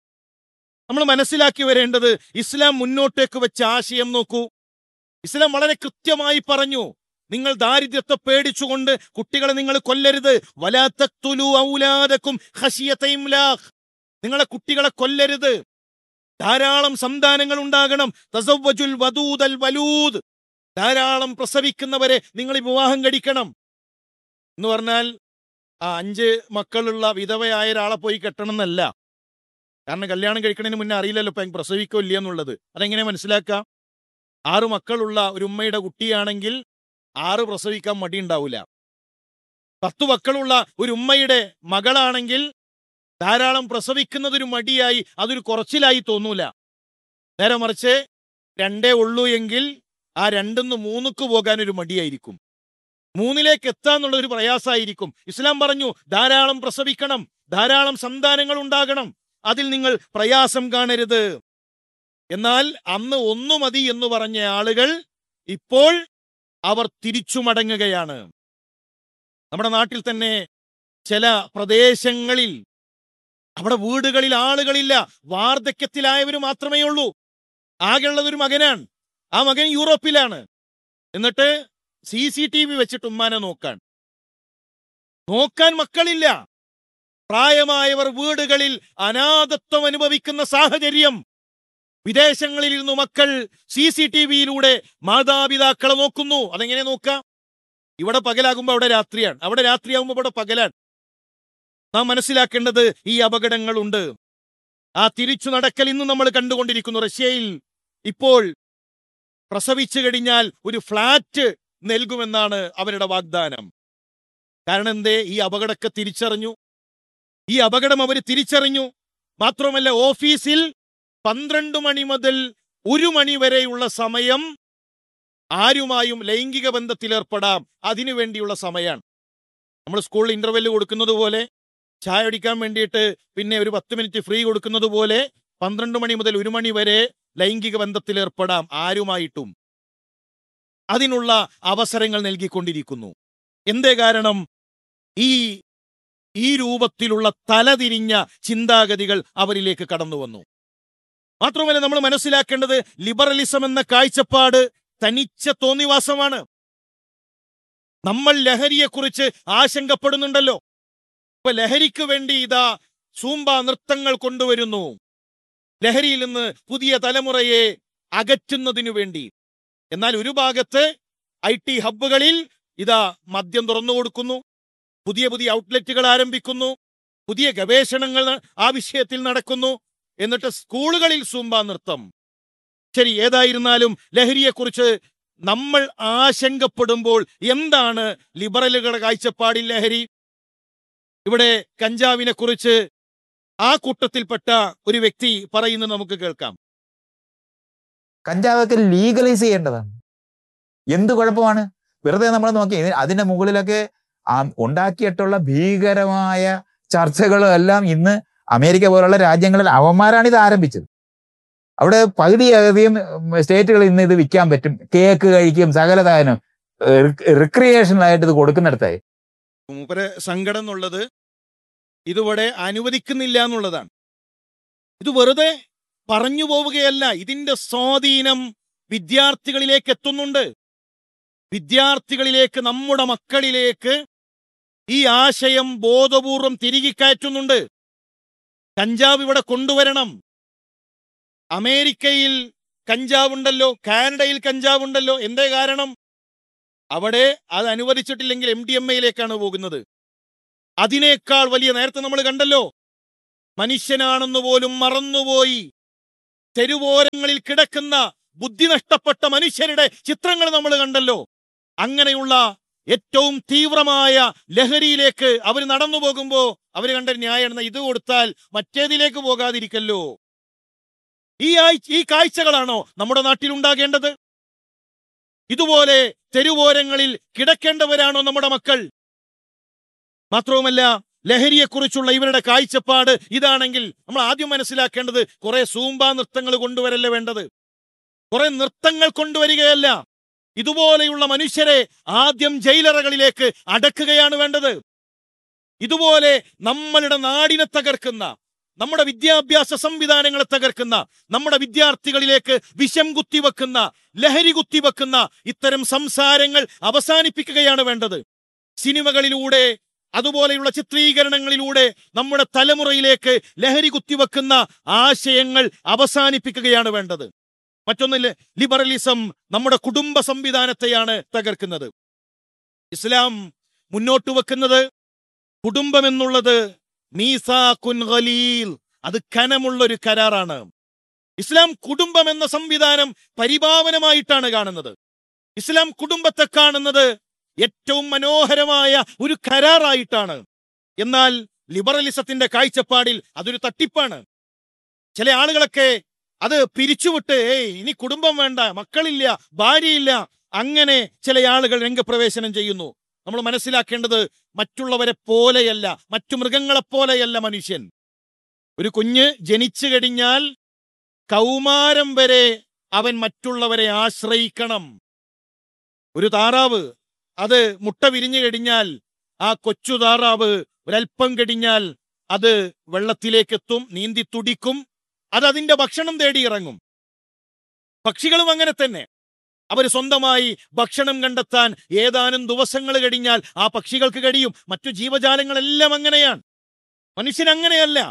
നമ്മൾ മനസ്സിലാക്കി വരേണ്ടത് ഇസ്ലാം മുന്നോട്ടേക്ക് വെച്ച ആശയം നോക്കൂ ഇസ്ലാം വളരെ കൃത്യമായി പറഞ്ഞു നിങ്ങൾ ദാരിദ്ര്യത്തെ പേടിച്ചുകൊണ്ട് കുട്ടികളെ നിങ്ങൾ കൊല്ലരുത് വലാത്തക്തുലു ഔലാദക്കും ഖശിയതൈംലാഖ് നിങ്ങളെ കുട്ടികളെ കൊല്ലരുത് ധാരാളം സന്താനങ്ങൾ ഉണ്ടാകണം തസവ്വജുൽ വദൂദൽ വലൂദ് ധാരാളം പ്രസവിക്കുന്നവരെ നിങ്ങൾ ഈ വിവാഹം കഴിക്കണം എന്ന് പറഞ്ഞാൽ ആ അഞ്ച് മക്കളുള്ള വിധവയായ ഒരാളെ പോയി കെട്ടണം എന്നല്ല കാരണം കല്യാണം കഴിക്കണതിന് മുന്നേ അറിയില്ലല്ലോ ഇപ്പൊ പ്രസവിക്കോ ഇല്ല എന്നുള്ളത് അതെങ്ങനെ മനസ്സിലാക്കാം ആറ് മക്കളുള്ള ഒരു ഉമ്മയുടെ കുട്ടിയാണെങ്കിൽ ആറ് പ്രസവിക്കാൻ മടി ഉണ്ടാവില്ല പത്തു മക്കളുള്ള ഒരു ഉമ്മയുടെ മകളാണെങ്കിൽ ധാരാളം പ്രസവിക്കുന്നതൊരു മടിയായി അതൊരു കുറച്ചിലായി തോന്നൂല നേരെ മറിച്ച് രണ്ടേ ഉള്ളൂ എങ്കിൽ ആ രണ്ടിന്ന് മൂന്നുക്ക് പോകാൻ ഒരു മടിയായിരിക്കും മൂന്നിലേക്ക് എത്താന്നുള്ള ഒരു പ്രയാസമായിരിക്കും ഇസ്ലാം പറഞ്ഞു ധാരാളം പ്രസവിക്കണം ധാരാളം സന്താനങ്ങൾ ഉണ്ടാകണം അതിൽ നിങ്ങൾ പ്രയാസം കാണരുത് എന്നാൽ അന്ന് ഒന്നു മതി എന്ന് പറഞ്ഞ ആളുകൾ ഇപ്പോൾ അവർ തിരിച്ചു മടങ്ങുകയാണ് നമ്മുടെ നാട്ടിൽ തന്നെ ചില പ്രദേശങ്ങളിൽ അവിടെ വീടുകളിൽ ആളുകളില്ല വാർദ്ധക്യത്തിലായവർ മാത്രമേ ഉള്ളൂ ആകെയുള്ളത് ഒരു മകനാണ് ആ മകൻ യൂറോപ്പിലാണ് എന്നിട്ട് സി സി ടി വി വെച്ചിട്ട് ഉമ്മാനെ നോക്കാൻ നോക്കാൻ മക്കളില്ല പ്രായമായവർ വീടുകളിൽ അനാഥത്വം അനുഭവിക്കുന്ന സാഹചര്യം വിദേശങ്ങളിൽ ഇരുന്നു മക്കൾ സി സി ടി വിയിലൂടെ മാതാപിതാക്കളെ നോക്കുന്നു അതെങ്ങനെ നോക്കാം ഇവിടെ പകലാകുമ്പോൾ അവിടെ രാത്രിയാണ് അവിടെ രാത്രിയാകുമ്പോൾ ഇവിടെ പകലാണ് നാം മനസ്സിലാക്കേണ്ടത് ഈ അപകടങ്ങളുണ്ട് ആ തിരിച്ചു നടക്കൽ ഇന്ന് നമ്മൾ കണ്ടുകൊണ്ടിരിക്കുന്നു റഷ്യയിൽ ഇപ്പോൾ പ്രസവിച്ചു കഴിഞ്ഞാൽ ഒരു ഫ്ലാറ്റ് നൽകുമെന്നാണ് അവരുടെ വാഗ്ദാനം കാരണം എന്തേ ഈ അപകടമൊക്കെ തിരിച്ചറിഞ്ഞു ഈ അപകടം അവർ തിരിച്ചറിഞ്ഞു മാത്രമല്ല ഓഫീസിൽ പന്ത്രണ്ട് മണി മുതൽ ഒരു മണി വരെയുള്ള സമയം ആരുമായും ലൈംഗിക ബന്ധത്തിൽ ഏർപ്പെടാം അതിനു വേണ്ടിയുള്ള സമയമാണ് നമ്മൾ സ്കൂളിൽ ഇന്റർവെല് കൊടുക്കുന്നത് പോലെ ചായ അടിക്കാൻ വേണ്ടിയിട്ട് പിന്നെ ഒരു പത്ത് മിനിറ്റ് ഫ്രീ കൊടുക്കുന്നത് പോലെ പന്ത്രണ്ട് മണി മുതൽ ഒരു മണി വരെ ലൈംഗിക ബന്ധത്തിൽ ഏർപ്പെടാം ആരുമായിട്ടും അതിനുള്ള അവസരങ്ങൾ നൽകിക്കൊണ്ടിരിക്കുന്നു എന്തേ കാരണം ഈ ഈ രൂപത്തിലുള്ള തലതിരിഞ്ഞ ചിന്താഗതികൾ അവരിലേക്ക് കടന്നു വന്നു മാത്രമല്ല നമ്മൾ മനസ്സിലാക്കേണ്ടത് ലിബറലിസം എന്ന കാഴ്ചപ്പാട് തനിച്ച തോന്നിവാസമാണ് നമ്മൾ ലഹരിയെക്കുറിച്ച് ആശങ്കപ്പെടുന്നുണ്ടല്ലോ ഇപ്പൊ ലഹരിക്ക് വേണ്ടി ഇതാ സൂമ്പ നൃത്തങ്ങൾ കൊണ്ടുവരുന്നു ലഹരിയിൽ നിന്ന് പുതിയ തലമുറയെ അകറ്റുന്നതിനു വേണ്ടി എന്നാൽ ഒരു ഭാഗത്ത് ഐ ടി ഹബ്ബുകളിൽ ഇതാ മദ്യം തുറന്നു കൊടുക്കുന്നു പുതിയ പുതിയ ഔട്ട്ലെറ്റുകൾ ആരംഭിക്കുന്നു പുതിയ ഗവേഷണങ്ങൾ ആ വിഷയത്തിൽ നടക്കുന്നു എന്നിട്ട് സ്കൂളുകളിൽ സൂംബ നൃത്തം ശരി ഏതായിരുന്നാലും ലഹരിയെക്കുറിച്ച് നമ്മൾ ആശങ്കപ്പെടുമ്പോൾ എന്താണ് ലിബറലുകളുടെ കാഴ്ചപ്പാടിൽ ലഹരി ഇവിടെ കഞ്ചാവിനെ കുറിച്ച് ആ കൂട്ടത്തിൽപ്പെട്ട ഒരു വ്യക്തി പറയുന്നത് നമുക്ക് കേൾക്കാം കഞ്ചാവൊക്കെ ലീഗലൈസ് ചെയ്യേണ്ടതാണ് എന്ത് കുഴപ്പമാണ് വെറുതെ നമ്മൾ നോക്കി ഇതിന് അതിന്റെ മുകളിലൊക്കെ ആ ഉണ്ടാക്കിയിട്ടുള്ള ഭീകരമായ ചർച്ചകളും എല്ലാം ഇന്ന് അമേരിക്ക പോലുള്ള രാജ്യങ്ങളിൽ അവന്മാരാണ് ഇത് ആരംഭിച്ചത് അവിടെ പകുതിയധികം സ്റ്റേറ്റുകൾ ഇന്ന് ഇത് വിൽക്കാൻ പറ്റും കേക്ക് കഴിക്കും സകലതാനും റിക്രിയേഷണലായിട്ട് ഇത് കൊടുക്കുന്നിടത്തായി മൂപ്പരെ സങ്കടം എന്നുള്ളത് ഇതിവിടെ അനുവദിക്കുന്നില്ല എന്നുള്ളതാണ് ഇത് വെറുതെ പറഞ്ഞു പോവുകയല്ല ഇതിന്റെ സ്വാധീനം വിദ്യാർത്ഥികളിലേക്ക് എത്തുന്നുണ്ട് വിദ്യാർത്ഥികളിലേക്ക് നമ്മുടെ മക്കളിലേക്ക് ഈ ആശയം ബോധപൂർവം തിരികെ കയറ്റുന്നുണ്ട് കഞ്ചാവ് ഇവിടെ കൊണ്ടുവരണം അമേരിക്കയിൽ കഞ്ചാവുണ്ടല്ലോ കാനഡയിൽ കഞ്ചാവുണ്ടല്ലോ എന്തേ കാരണം അവിടെ അത് അനുവദിച്ചിട്ടില്ലെങ്കിൽ എം ഡി എം എയിലേക്കാണ് പോകുന്നത് അതിനേക്കാൾ വലിയ നേരത്തെ നമ്മൾ കണ്ടല്ലോ മനുഷ്യനാണെന്ന് പോലും മറന്നുപോയി തെരുവോരങ്ങളിൽ കിടക്കുന്ന ബുദ്ധി നഷ്ടപ്പെട്ട മനുഷ്യരുടെ ചിത്രങ്ങൾ നമ്മൾ കണ്ടല്ലോ അങ്ങനെയുള്ള ഏറ്റവും തീവ്രമായ ലഹരിയിലേക്ക് അവർ നടന്നു പോകുമ്പോ അവർ കണ്ട ന്യായം എന്നാ ഇത് കൊടുത്താൽ മറ്റേതിലേക്ക് പോകാതിരിക്കല്ലോ ഈ ആഴ്ച ഈ കാഴ്ചകളാണോ നമ്മുടെ നാട്ടിൽ ഉണ്ടാകേണ്ടത് ഇതുപോലെ തെരുവോരങ്ങളിൽ കിടക്കേണ്ടവരാണോ നമ്മുടെ മക്കൾ മാത്രവുമല്ല ലഹരിയെക്കുറിച്ചുള്ള ഇവരുടെ കാഴ്ചപ്പാട് ഇതാണെങ്കിൽ നമ്മൾ ആദ്യം മനസ്സിലാക്കേണ്ടത് കുറെ സൂമ്പ നൃത്തങ്ങൾ കൊണ്ടുവരല്ല വേണ്ടത് കുറെ നൃത്തങ്ങൾ കൊണ്ടുവരികയല്ല ഇതുപോലെയുള്ള മനുഷ്യരെ ആദ്യം ജയിലറകളിലേക്ക് അടക്കുകയാണ് വേണ്ടത് ഇതുപോലെ നമ്മളുടെ നാടിനെ തകർക്കുന്ന നമ്മുടെ വിദ്യാഭ്യാസ സംവിധാനങ്ങളെ തകർക്കുന്ന നമ്മുടെ വിദ്യാർത്ഥികളിലേക്ക് വിഷം കുത്തിവെക്കുന്ന ലഹരി കുത്തിവെക്കുന്ന ഇത്തരം സംസാരങ്ങൾ അവസാനിപ്പിക്കുകയാണ് വേണ്ടത് സിനിമകളിലൂടെ അതുപോലെയുള്ള ചിത്രീകരണങ്ങളിലൂടെ നമ്മുടെ തലമുറയിലേക്ക് ലഹരി കുത്തിവെക്കുന്ന ആശയങ്ങൾ അവസാനിപ്പിക്കുകയാണ് വേണ്ടത് മറ്റൊന്നില് ലിബറലിസം നമ്മുടെ കുടുംബ സംവിധാനത്തെയാണ് തകർക്കുന്നത് ഇസ്ലാം മുന്നോട്ട് വെക്കുന്നത് കുടുംബം എന്നുള്ളത് മീസാഖുൻ ഖലീൽ അത് കനമുള്ള ഒരു കരാറാണ് ഇസ്ലാം കുടുംബം എന്ന സംവിധാനം പരിപാവനമായിട്ടാണ് കാണുന്നത് ഇസ്ലാം കുടുംബത്തെ കാണുന്നത് ഏറ്റവും മനോഹരമായ ഒരു കരാറായിട്ടാണ് എന്നാൽ ലിബറലിസത്തിന്റെ കാഴ്ചപ്പാടിൽ അതൊരു തട്ടിപ്പാണ് ചില ആളുകളൊക്കെ അത് പിരിച്ചുവിട്ട് ഏയ് ഇനി കുടുംബം വേണ്ട മക്കളില്ല ഭാര്യയില്ല അങ്ങനെ ചില ആളുകൾ രംഗപ്രവേശനം ചെയ്യുന്നു നമ്മൾ മനസ്സിലാക്കേണ്ടത് മറ്റുള്ളവരെ പോലെയല്ല മറ്റു മൃഗങ്ങളെ പോലെയല്ല മനുഷ്യൻ ഒരു കുഞ്ഞ് ജനിച്ചു കഴിഞ്ഞാൽ കൗമാരം വരെ അവൻ മറ്റുള്ളവരെ ആശ്രയിക്കണം ഒരു താറാവ് അത് മുട്ട വിരിഞ്ഞു കഴിഞ്ഞാൽ ആ കൊച്ചു താറാവ് ഒരൽപ്പം കഴിഞ്ഞാൽ അത് വെള്ളത്തിലേക്കെത്തും നീന്തി തുടിക്കും അത് അതിന്റെ ഭക്ഷണം തേടി ഇറങ്ങും പക്ഷികളും അങ്ങനെ തന്നെ അവർ സ്വന്തമായി ഭക്ഷണം കണ്ടെത്താൻ ഏതാനും ദിവസങ്ങൾ കഴിഞ്ഞാൽ ആ പക്ഷികൾക്ക് കഴിയും മറ്റു ജീവജാലങ്ങളെല്ലാം അങ്ങനെയാണ് മനുഷ്യൻ അങ്ങനെയല്ല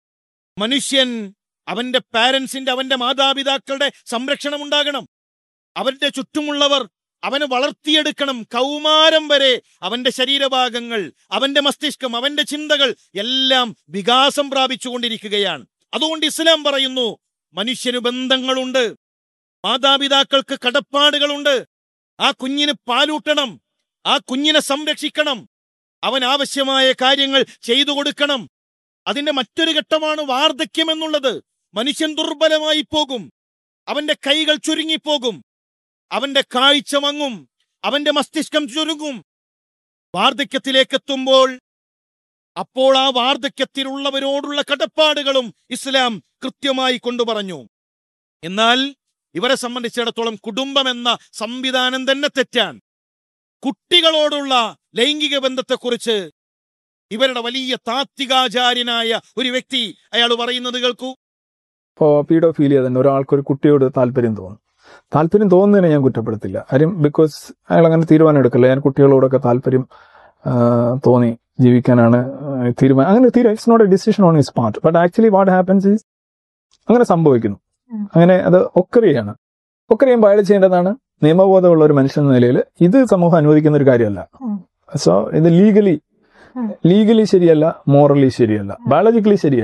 മനുഷ്യൻ അവന്റെ പാരൻസിന്റെ അവന്റെ മാതാപിതാക്കളുടെ സംരക്ഷണം ഉണ്ടാകണം അവന്റെ ചുറ്റുമുള്ളവർ അവനെ വളർത്തിയെടുക്കണം കൗമാരം വരെ അവന്റെ ശരീരഭാഗങ്ങൾ അവന്റെ മസ്തിഷ്കം അവന്റെ ചിന്തകൾ എല്ലാം വികാസം പ്രാപിച്ചുകൊണ്ടിരിക്കുകയാണ് അതുകൊണ്ട് ഇസ്ലാം പറയുന്നു മനുഷ്യന് ബന്ധങ്ങളുണ്ട് മാതാപിതാക്കൾക്ക് കടപ്പാടുകളുണ്ട് ആ കുഞ്ഞിന് പാലൂട്ടണം ആ കുഞ്ഞിനെ സംരക്ഷിക്കണം അവൻ ആവശ്യമായ കാര്യങ്ങൾ ചെയ്തു കൊടുക്കണം അതിന്റെ മറ്റൊരു ഘട്ടമാണ് വാർദ്ധക്യം എന്നുള്ളത് മനുഷ്യൻ ദുർബലമായി പോകും അവന്റെ കൈകൾ ചുരുങ്ങിപ്പോകും അവന്റെ കാഴ്ച മങ്ങും അവന്റെ മസ്തിഷ്കം ചുരുങ്ങും വാർദ്ധക്യത്തിലേക്ക് എത്തുമ്പോൾ അപ്പോൾ ആ വാർദ്ധക്യത്തിലുള്ളവരോടുള്ള കടപ്പാടുകളും ഇസ്ലാം കൃത്യമായി കൊണ്ടുപറഞ്ഞു എന്നാൽ ഇവരെ സംബന്ധിച്ചിടത്തോളം കുടുംബം എന്ന സംവിധാനം തന്നെ തെറ്റാണ് കുട്ടികളോടുള്ള ലൈംഗിക ബന്ധത്തെക്കുറിച്ച് ഇവരുടെ വലിയ താത്വികാചാര്യനായ ഒരു വ്യക്തി അയാൾ പറയുന്നത് കേൾക്കൂ ഇപ്പോൾ പീഡോഫീലിയ തന്നെ ഒരാൾക്കൊരു കുട്ടിയോട് താല്പര്യം തോന്നും താല്പര്യം തോന്നുന്നതിനെ ഞാൻ കുറ്റപ്പെടുത്തില്ല കാര്യം ബിക്കോസ് അയാൾ അങ്ങനെ തീരുമാനം എടുക്കില്ല ഞാൻ കുട്ടികളോടൊക്കെ താല്പര്യം ആ, തോന്നി ജീവിക്കാനാണ് ആ, തീരുമാനം അങ്ങനെ തീരുമാനം it's not a decision on his part but actually what happens is അങ്ങനെ സംഭവിക്കുന്നു അങ്ങനെ അത് ഒക്കറിയാണ് ഒക്കറിയുമ്പോൾ അയാൾ ചെയ്യേണ്ടതാണ് നിയമബോധമുള്ള ഒരു മനുഷ്യൻ എന്ന നിലയിൽ ഇത് സമൂഹം അനുവദിക്കുന്ന ഒരു കാര്യമല്ല സോ ഇത് ലീഗലി ലീഗലി ശരിയല്ല മോറലി ശരിയല്ല ബയോളജിക്കലി ശരിയായിരിക്കും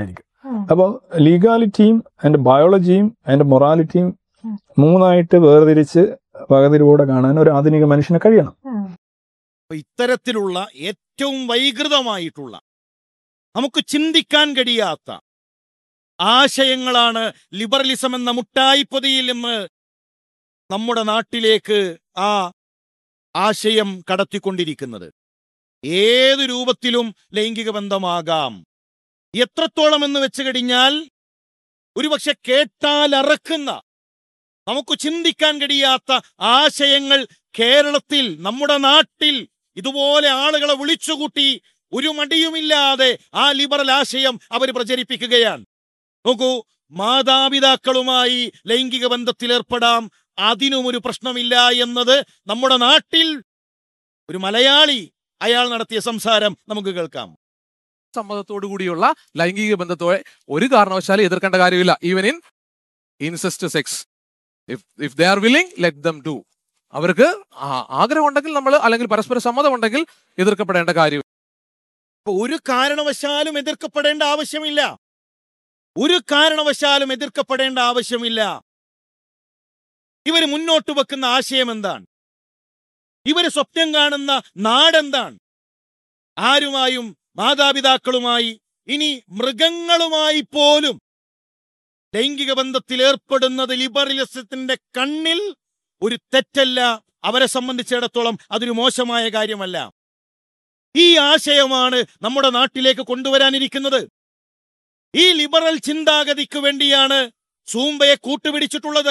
അപ്പോൾ ലീഗാലിറ്റിയും അതിന്റെ ബയോളജിയും അതിന്റെ മൊറാലിറ്റിയും മൂന്നായിട്ട് വേർതിരിച്ച് പകതിരിവോടെ കാണാൻ ഒരു ആധുനിക മനുഷ്യന് കഴിയണം അപ്പൊ ഇത്തരത്തിലുള്ള ഏറ്റവും വൈകൃതമായിട്ടുള്ള നമുക്ക് ചിന്തിക്കാൻ കഴിയാത്ത ആശയങ്ങളാണ് ലിബറലിസം എന്ന മുട്ടായിപ്പൊതിയിൽ നിന്ന് നമ്മുടെ നാട്ടിലേക്ക് ആ ആശയം കടത്തിക്കൊണ്ടിരിക്കുന്നത് ഏതു രൂപത്തിലും ലൈംഗിക ബന്ധമാകാം എത്രത്തോളം എന്ന് വെച്ച് കഴിഞ്ഞാൽ ഒരുപക്ഷെ കേട്ടാൽ അറക്കുന്ന നമുക്ക് ചിന്തിക്കാൻ കഴിയാത്ത ആശയങ്ങൾ കേരളത്തിൽ നമ്മുടെ നാട്ടിൽ ഇതുപോലെ ആളുകളെ വിളിച്ചുകൂട്ടി ഒരു മടിയുമില്ലാതെ ആ ലിബറൽ ആശയം അവർ പ്രചരിപ്പിക്കുകയാണ് നോക്കൂ മാതാപിതാക്കളുമായി ലൈംഗിക ബന്ധത്തിൽ ഏർപ്പെടാം അതിനും ഒരു പ്രശ്നമില്ല എന്നത് നമ്മുടെ നാട്ടിൽ ഒരു മലയാളി അയാൾ നടത്തിയ സംസാരം നമുക്ക് കേൾക്കാം സമ്മതത്തോടു കൂടിയുള്ള ലൈംഗിക ബന്ധത്തോടെ ഒരു കാരണവശാലും എതിർക്കേണ്ട കാര്യമില്ല even in incest sex if if they are willing let them do അവർക്ക് ആ- ആഗ്രഹം ഉണ്ടെങ്കിൽ നമ്മൾ അല്ലെങ്കിൽ പരസ്പര സമ്മതം ഉണ്ടെങ്കിൽ എതിർക്കപ്പെടേണ്ട കാര്യം അപ്പൊ ഒരു കാരണവശാലും എതിർക്കപ്പെടേണ്ട ആവശ്യമില്ല ഒരു കാരണവശാലും എതിർക്കപ്പെടേണ്ട ആവശ്യമില്ല ഇവര് മുന്നോട്ട് വെക്കുന്ന ആശയം എന്താണ് ഇവര് സ്വപ്നം കാണുന്ന നാടെന്താണ് ആരുമായും മാതാപിതാക്കളുമായി ഇനി മൃഗങ്ങളുമായി പോലും ലൈംഗിക ബന്ധത്തിൽ ഏർപ്പെടുന്നത് ലിബറലിസത്തിന്റെ കണ്ണിൽ ഒരു തെറ്റല്ല അവരെ സംബന്ധിച്ചിടത്തോളം അതൊരു മോശമായ കാര്യമല്ല ഈ ആശയമാണ് നമ്മുടെ നാട്ടിലേക്ക് കൊണ്ടുവരാനിരിക്കുന്നത് ഈ ലിബറൽ ചിന്താഗതിക്ക് വേണ്ടിയാണ് സൂംബയെ കൂട്ടുപിടിച്ചിട്ടുള്ളത്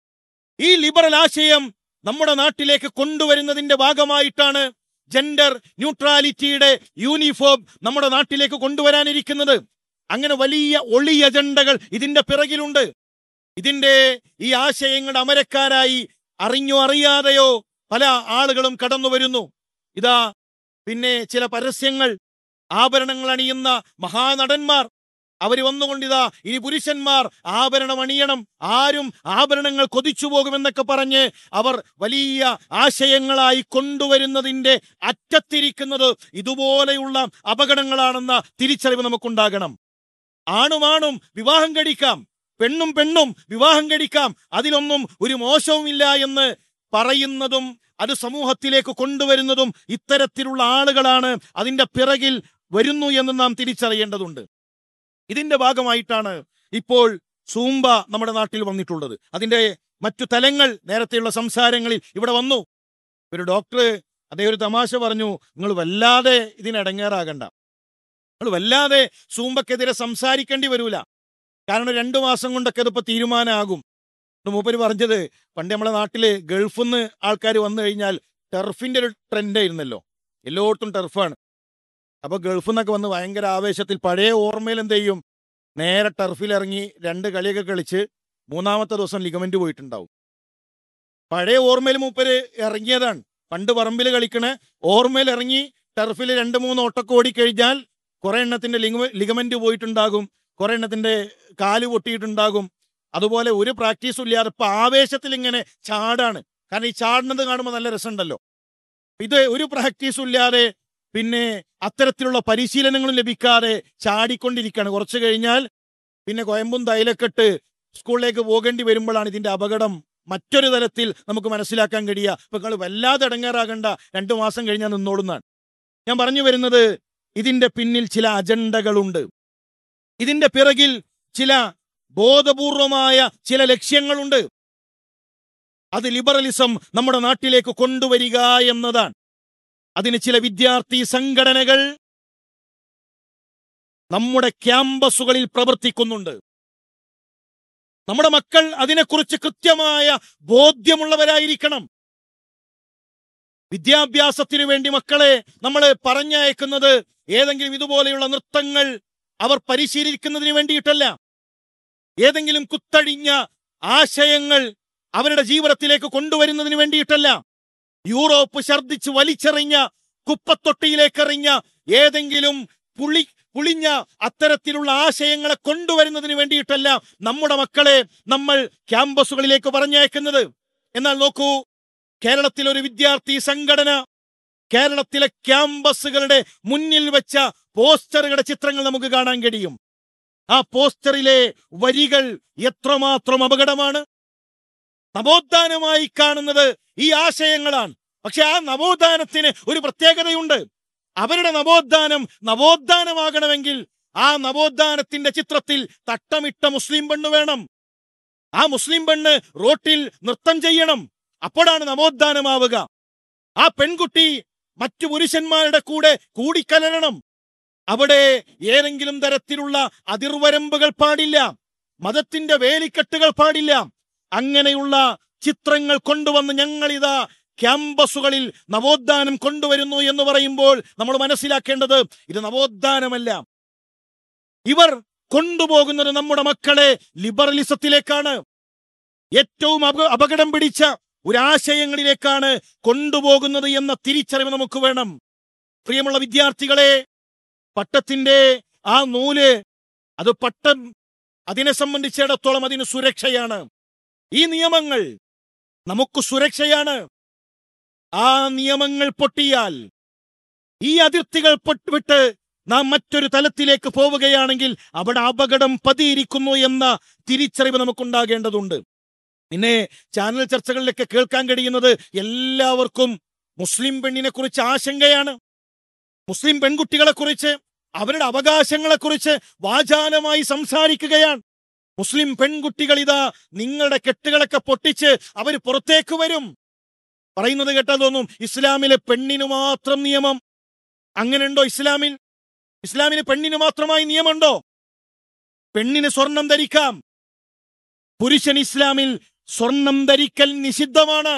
ഈ ലിബറൽ ആശയം നമ്മുടെ നാട്ടിലേക്ക് കൊണ്ടുവരുന്നതിന്റെ ഭാഗമായിട്ടാണ് ജെൻഡർ ന്യൂട്രാലിറ്റിയുടെ യൂണിഫോം നമ്മുടെ നാട്ടിലേക്ക് കൊണ്ടുവരാനിരിക്കുന്നത് അങ്ങനെ വലിയ ഒളി അജണ്ടകൾ ഇതിന്റെ പിറകിലുണ്ട് ഇതിന്റെ ഈ ആശയങ്ങളുടെ അമരക്കാരായി അറിഞ്ഞോ അറിയാതെയോ പല ആളുകളും കടന്നു വരുന്നു ഇതാ പിന്നെ ചില പരസ്യങ്ങൾ ആഭരണങ്ങൾ അണിയുന്ന മഹാനടന്മാർ അവര് വന്നുകൊണ്ടിതാ ഇനി പുരുഷന്മാർ ആഭരണം അണിയണം ആരും ആഭരണങ്ങൾ കൊതിച്ചു പോകുമെന്നൊക്കെ പറഞ്ഞ് അവർ വലിയ ആശയങ്ങളായി കൊണ്ടുവരുന്നതിന്റെ അറ്റത്തിരിക്കുന്നത് ഇതുപോലെയുള്ള അപകടങ്ങളാണെന്ന തിരിച്ചറിവ് നമുക്കുണ്ടാകണം ആണുമാണും വിവാഹം കഴിക്കാം പെണ്ണും പെണ്ണും വിവാഹം കഴിക്കാം അതിലൊന്നും ഒരു മോശവുമില്ല എന്ന് പറയുന്നതും അത് സമൂഹത്തിലേക്ക് കൊണ്ടുവരുന്നതും ഇത്തരത്തിലുള്ള ആളുകളാണ് അതിന്റെ പിറകിൽ വരുന്നു എന്ന് നാം തിരിച്ചറിയേണ്ടതുണ്ട് ഇതിന്റെ ഭാഗമായിട്ടാണ് ഇപ്പോൾ സൂംബ നമ്മുടെ നാട്ടിൽ വന്നിട്ടുള്ളത് അതിന്റെ മറ്റു തലങ്ങൾ നേരത്തെയുള്ള സംസാരങ്ങളിൽ ഇവിടെ വന്നു ഒരു ഡോക്ടർ അദ്ദേഹം ഒരു തമാശ പറഞ്ഞു നിങ്ങൾ വല്ലാതെ ഇതിനടങ്ങേറാകണ്ട നിങ്ങൾ വല്ലാതെ സൂംബക്കെതിരെ സംസാരിക്കേണ്ടി വരൂല കാരണം രണ്ടു മാസം കൊണ്ടൊക്കെ ഇതിപ്പോ തീരുമാനമാകും ഇത് മൂപ്പര് പറഞ്ഞത് പണ്ട് നമ്മളെ നാട്ടില് ഗൾഫിൽ നിന്ന് ആൾക്കാർ വന്നു കഴിഞ്ഞാൽ ടെർഫിന്റെ ഒരു ട്രെൻഡ് ആയിരുന്നല്ലോ എല്ലായിടത്തും ടെർഫാണ് അപ്പൊ ഗൾഫിൽ നിന്നൊക്കെ വന്ന് ഭയങ്കര ആവേശത്തിൽ പഴയ ഓർമ്മയിൽ എന്ത് ചെയ്യും നേരെ ടർഫിൽ ഇറങ്ങി രണ്ട് കളിയൊക്കെ കളിച്ച് മൂന്നാമത്തെ ദിവസം ലിഗമെന്റ് പോയിട്ടുണ്ടാവും പഴയ ഓർമ്മയിൽ മൂപ്പര് ഇറങ്ങിയതാണ് പണ്ട് പറമ്പിൽ കളിക്കണ ഓർമ്മയിൽ ഇറങ്ങി ടർഫിൽ രണ്ട് മൂന്ന് ഓട്ടൊക്കെ ഓടിക്കഴിഞ്ഞാൽ കുറെ എണ്ണത്തിന്റെ ലിഗമെന്റ് പോയിട്ടുണ്ടാകും കുറെ എണ്ണത്തിന്റെ കാല് പൊട്ടിയിട്ടുണ്ടാകും അതുപോലെ ഒരു പ്രാക്ടീസും ഇല്ലാതെ ഇപ്പൊ ആവേശത്തിൽ ഇങ്ങനെ ചാടാണ് കാരണം ഈ ചാടുന്നത് കാണുമ്പോൾ നല്ല രസമുണ്ടല്ലോ ഇത് ഒരു പ്രാക്ടീസും ഇല്ലാതെ പിന്നെ അത്തരത്തിലുള്ള പരിശീലനങ്ങളും ലഭിക്കാതെ ചാടിക്കൊണ്ടിരിക്കുകയാണ് കുറച്ചു കഴിഞ്ഞാൽ പിന്നെ കോയമ്പും തൈലക്കെട്ട് സ്കൂളിലേക്ക് പോകേണ്ടി വരുമ്പോഴാണ് ഇതിന്റെ അപകടം മറ്റൊരു തലത്തിൽ നമുക്ക് മനസ്സിലാക്കാൻ കഴിയുക ഇപ്പൊ നിങ്ങൾ വല്ലാതെ ഇടങ്ങാറാകണ്ട രണ്ടു മാസം കഴിഞ്ഞാൽ നിന്നോളുന്നാണ് ഞാൻ പറഞ്ഞു വരുന്നത് ഇതിന്റെ പിന്നിൽ ചില അജണ്ടകളുണ്ട് ഇതിന്റെ പിറകിൽ ചില ബോധപൂർവമായ ചില ലക്ഷ്യങ്ങളുണ്ട് അത് ലിബറലിസം നമ്മുടെ നാട്ടിലേക്ക് കൊണ്ടുവരിക എന്നതാണ് അതിന് ചില വിദ്യാർത്ഥി സംഘടനകൾ നമ്മുടെ ക്യാമ്പസുകളിൽ പ്രവർത്തിക്കുന്നുണ്ട് നമ്മുടെ മക്കൾ അതിനെക്കുറിച്ച് കൃത്യമായ ബോധ്യമുള്ളവരായിരിക്കണം വിദ്യാഭ്യാസത്തിനു വേണ്ടി മക്കളെ നമ്മൾ പറഞ്ഞയക്കുന്നത് ഏതെങ്കിലും ഇതുപോലെയുള്ള നൃത്തങ്ങൾ അവർ പരിശീലിക്കുന്നതിന് വേണ്ടിയിട്ടല്ല ഏതെങ്കിലും കുത്തഴിഞ്ഞ ആശയങ്ങൾ അവരുടെ ജീവിതത്തിലേക്ക് കൊണ്ടുവരുന്നതിന് വേണ്ടിയിട്ടല്ല യൂറോപ്പ് ഛർദിച്ച് വലിച്ചെറിഞ്ഞ കുപ്പത്തൊട്ടിയിലേക്കെറിഞ്ഞ ഏതെങ്കിലും പുളി പുളിഞ്ഞ അത്തരത്തിലുള്ള ആശയങ്ങളെ കൊണ്ടുവരുന്നതിന് വേണ്ടിയിട്ടല്ല നമ്മുടെ മക്കളെ നമ്മൾ ക്യാമ്പസുകളിലേക്ക് പറഞ്ഞയക്കുന്നത് എന്നാൽ നോക്കൂ കേരളത്തിൽ ഒരു വിദ്യാർത്ഥി സംഘടന കേരളത്തിലെ ക്യാമ്പസുകളുടെ മുന്നിൽ വെച്ച പോസ്റ്ററുകളുടെ ചിത്രങ്ങൾ നമുക്ക് കാണാൻ കഴിയും ആ പോസ്റ്ററിലെ വരികൾ എത്രമാത്രം അപകടമാണ് നവോത്ഥാനമായി കാണുന്നത് ഈ ആശയങ്ങളാണ് പക്ഷെ ആ നവോത്ഥാനത്തിന് ഒരു പ്രത്യേകതയുണ്ട് അവരുടെ നവോത്ഥാനം നവോത്ഥാനമാകണമെങ്കിൽ ആ നവോത്ഥാനത്തിന്റെ ചിത്രത്തിൽ തട്ടമിട്ട മുസ്ലിം പെണ്ണ് വേണം ആ മുസ്ലിം പെണ്ണ് റോട്ടിൽ നൃത്തം ചെയ്യണം അപ്പോഴാണ് നവോത്ഥാനമാവുക ആ പെൺകുട്ടി മറ്റു പുരുഷന്മാരുടെ കൂടെ കൂടിക്കലരണം അവിടെ ഏതെങ്കിലും തരത്തിലുള്ള അതിർവരമ്പുകൾ പാടില്ല മതത്തിന്റെ വേലിക്കെട്ടുകൾ പാടില്ല അങ്ങനെയുള്ള ചിത്രങ്ങൾ കൊണ്ടുവന്ന് ഞങ്ങളിതാ ക്യാമ്പസുകളിൽ നവോത്ഥാനം കൊണ്ടുവരുന്നു എന്ന് പറയുമ്പോൾ നമ്മൾ മനസ്സിലാക്കേണ്ടത് ഇത് നവോത്ഥാനമല്ല ഇവർ കൊണ്ടുപോകുന്നത് നമ്മുടെ മക്കളെ ലിബറലിസത്തിലേക്കാണ് ഏറ്റവും അപ- അപകടം പിടിച്ച ഒരാശയങ്ങളിലേക്കാണ് കൊണ്ടുപോകുന്നത് എന്ന തിരിച്ചറിവ് നമുക്ക് വേണം പ്രിയമുള്ള വിദ്യാർത്ഥികളെ പട്ടത്തിന്റെ ആ നൂല് അത് പട്ടം അതിനെ സംബന്ധിച്ചിടത്തോളം അതിന് സുരക്ഷയാണ് ഈ നിയമങ്ങൾ നമുക്ക് സുരക്ഷയാണ് ആ നിയമങ്ങൾ പൊട്ടിയാൽ ഈ അതിർത്തികൾ പൊട്ട് വിട്ട് നാം മറ്റൊരു തലത്തിലേക്ക് പോവുകയാണെങ്കിൽ അവിടെ അപകടം പതിയിരിക്കുന്നു എന്ന തിരിച്ചറിവ് നമുക്കുണ്ടാകേണ്ടതുണ്ട് പിന്നെ ചാനൽ ചർച്ചകളിലൊക്കെ കേൾക്കാൻ കഴിയുന്നത് എല്ലാവർക്കും മുസ്ലിം പെണ്ണിനെ കുറിച്ച് ആശങ്കയാണ് മുസ്ലിം പെൺകുട്ടികളെ കുറിച്ച് അവരുടെ അവകാശങ്ങളെ കുറിച്ച് വാചാലമായി സംസാരിക്കുകയാണ് മുസ്ലിം പെൺകുട്ടികൾ ഇതാ നിങ്ങളുടെ കെട്ടുകളൊക്കെ പൊട്ടിച്ച് അവർ പുറത്തേക്ക് വരും പറയുന്നത് കേട്ടാ തോന്നും ഇസ്ലാമിലെ പെണ്ണിന് മാത്രം നിയമം അങ്ങനെയുണ്ടോ ഇസ്ലാമിൽ ഇസ്ലാമിന് പെണ്ണിന് മാത്രമായി നിയമമുണ്ടോ പെണ്ണിന് സ്വർണം ധരിക്കാം പുരുഷൻ ഇസ്ലാമിൽ സ്വർണം ധരിക്കൽ നിഷിദ്ധമാണ്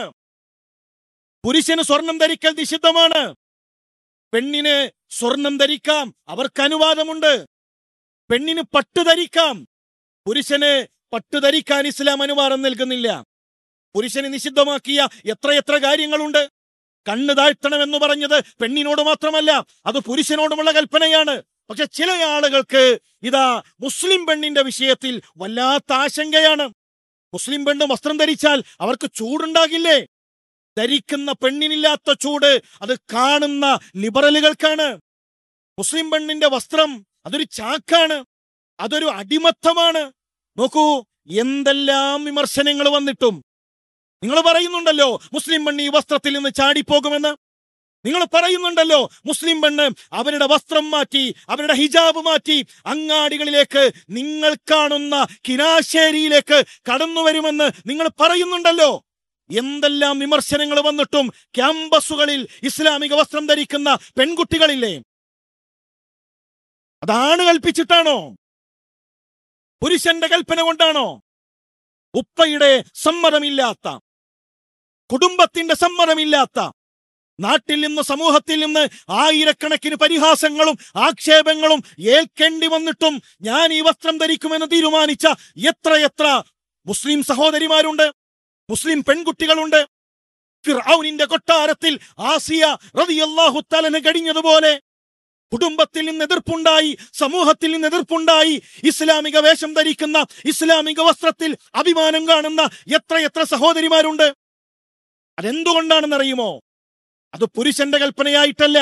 പുരുഷന് സ്വർണം ധരിക്കൽ നിഷിദ്ധമാണ് പെണ്ണിന് സ്വർണം ധരിക്കാം അവർക്ക് അനുവാദമുണ്ട് പെണ്ണിന് പട്ട് ധരിക്കാം പുരുഷന് പട്ട് ധരിക്കാൻ ഇസ്ലാം അനുവാദം നൽകുന്നില്ല പുരുഷന് നിഷിദ്ധമാക്കിയ എത്രയെത്ര കാര്യങ്ങളുണ്ട് കണ്ണ് താഴ്ത്തണമെന്ന് പറഞ്ഞത് പെണ്ണിനോട് മാത്രമല്ല അത് പുരുഷനോടുമുള്ള കൽപ്പനയാണ് പക്ഷെ ചില ആളുകൾക്ക് ഇതാ മുസ്ലിം പെണ്ണിന്റെ വിഷയത്തിൽ വല്ലാത്ത ആശങ്കയാണ് മുസ്ലിം പെണ്ണ് വസ്ത്രം ധരിച്ചാൽ അവർക്ക് ചൂടുണ്ടാകില്ലേ ധരിക്കുന്ന പെണ്ണിനില്ലാത്ത ചൂട് അത് കാണുന്ന ലിബറലുകൾക്കാണ് മുസ്ലിം പെണ്ണിന്റെ വസ്ത്രം അതൊരു ചാക്കാണ് അതൊരു അടിമത്തമാണ് നോക്കൂ എന്തെല്ലാം വിമർശനങ്ങൾ വന്നിട്ടും നിങ്ങൾ പറയുന്നുണ്ടല്ലോ മുസ്ലിം പെണ്ണ് ഈ വസ്ത്രത്തിൽ നിന്ന് ചാടിപ്പോകുമെന്ന് നിങ്ങൾ പറയുന്നുണ്ടല്ലോ മുസ്ലിം പെണ്ണ് അവരുടെ വസ്ത്രം മാറ്റി അവരുടെ ഹിജാബ് മാറ്റി അങ്ങാടികളിലേക്ക് നിങ്ങൾ കാണുന്ന കിനാശേരിയിലേക്ക് കടന്നു വരുമെന്ന് നിങ്ങൾ പറയുന്നുണ്ടല്ലോ എന്തെല്ലാം വിമർശനങ്ങൾ വന്നിട്ടും ക്യാമ്പസുകളിൽ ഇസ്ലാമിക വസ്ത്രം ധരിക്കുന്ന പെൺകുട്ടികളില്ലേ അതാണ് കൽപ്പിച്ചിട്ടാണോ പുരുഷന്റെ കൽപ്പന കൊണ്ടാണോ ഉപ്പയുടെ സമ്മതമില്ലാത്ത കുടുംബത്തിന്റെ സമ്മതമില്ലാത്ത നാട്ടിൽ നിന്ന് സമൂഹത്തിൽ നിന്ന് ആയിരക്കണക്കിന് പരിഹാസങ്ങളും ആക്ഷേപങ്ങളും ഏൽക്കേണ്ടി വന്നിട്ടും ഞാൻ ഈ വസ്ത്രം ധരിക്കുമെന്ന് തീരുമാനിച്ച എത്രയെത്ര മുസ്ലിം സഹോദരിമാരുണ്ട് മുസ്ലിം പെൺകുട്ടികളുണ്ട് ഫിർഔനിന്റെ കൊട്ടാരത്തിൽ ആസിയ റളിയല്ലാഹു തലന് കഴിഞ്ഞതുപോലെ കുടുംബത്തിൽ നിന്ന് എതിർപ്പുണ്ടായി സമൂഹത്തിൽ നിന്ന് എതിർപ്പുണ്ടായി ഇസ്ലാമിക വേഷം ധരിക്കുന്ന ഇസ്ലാമിക വസ്ത്രത്തിൽ അഭിമാനം കാണുന്ന എത്രയെത്ര സഹോദരിമാരുണ്ട് അതെന്തുകൊണ്ടാണെന്നറിയുമോ അത് പുരുഷന്റെ കൽപ്പനയായിട്ടല്ല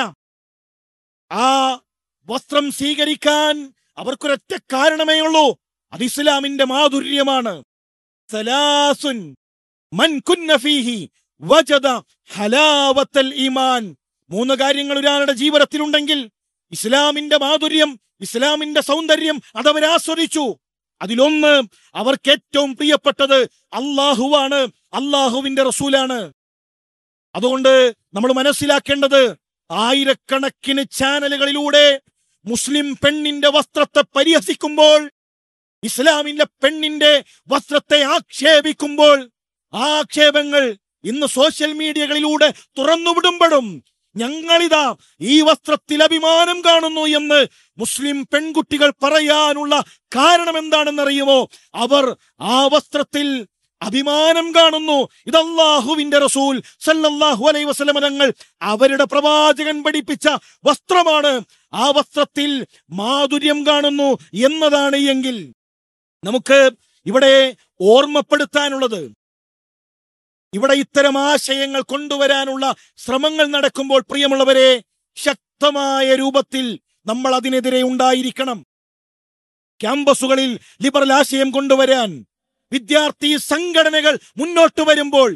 ആ വസ്ത്രം സ്വീകരിക്കാൻ അവർക്കൊരൊറ്റ കാരണമേ ഉള്ളൂ അത് ഇസ്ലാമിന്റെ മാധുര്യമാണ് സലാസുൻ മൻ കുന്ന ഫീഹി വജദ ഹലാവത്തൽ ഈമാൻ മൂന്ന് കാര്യങ്ങൾ ഒരാളുടെ ജീവിതത്തിലുണ്ടെങ്കിൽ ഇസ്ലാമിന്റെ മാധുര്യം ഇസ്ലാമിന്റെ സൗന്ദര്യം അതവർ ആസ്വദിച്ചു അതിലൊന്ന് അവർക്ക് ഏറ്റവും പ്രിയപ്പെട്ടത് അള്ളാഹുവാണ് അള്ളാഹുവിന്റെ റസൂലാണ് അതുകൊണ്ട് നമ്മൾ മനസ്സിലാക്കേണ്ടത് ആയിരക്കണക്കിന് ചാനലുകളിലൂടെ മുസ്ലിം പെണ്ണിന്റെ വസ്ത്രത്തെ പരിഹസിക്കുമ്പോൾ ഇസ്ലാമിന്റെ പെണ്ണിന്റെ വസ്ത്രത്തെ ആക്ഷേപിക്കുമ്പോൾ ആ ആക്ഷേപങ്ങൾ ഇന്ന് സോഷ്യൽ മീഡിയകളിലൂടെ തുറന്നുവിടുമ്പോഴും ഞങ്ങളിതാ ഈ വസ്ത്രത്തിൽ അഭിമാനം കാണുന്നു എന്ന് മുസ്ലിം പെൺകുട്ടികൾ പറയാനുള്ള കാരണം എന്താണെന്നറിയുമോ അവർ ആ വസ്ത്രത്തിൽ അഭിമാനം കാണുന്നു ഇത് അള്ളാഹുവിന്റെ റസൂൽ സല്ലല്ലാഹു അലൈഹി വസല്ലമ തങ്ങൾ അവരുടെ പ്രവാചകൻ പഠിപ്പിച്ച വസ്ത്രമാണ് ആ വസ്ത്രത്തിൽ മാധുര്യം കാണുന്നു എന്നതാണ് എങ്കിൽ നമുക്ക് ഇവിടെ ഓർമ്മപ്പെടുത്താനുള്ളത് ഇവിടെ ഇത്തരം ആശയങ്ങൾ കൊണ്ടുവരാനുള്ള ശ്രമങ്ങൾ നടക്കുമ്പോൾ പ്രിയമുള്ളവരെ ശക്തമായ രൂപത്തിൽ നമ്മൾ അതിനെതിരെ ഉണ്ടായിരിക്കണം ക്യാമ്പസുകളിൽ ലിബറൽ ആശയം കൊണ്ടുവരാൻ വിദ്യാർത്ഥി സംഘടനകൾ മുന്നോട്ട് വരുമ്പോൾ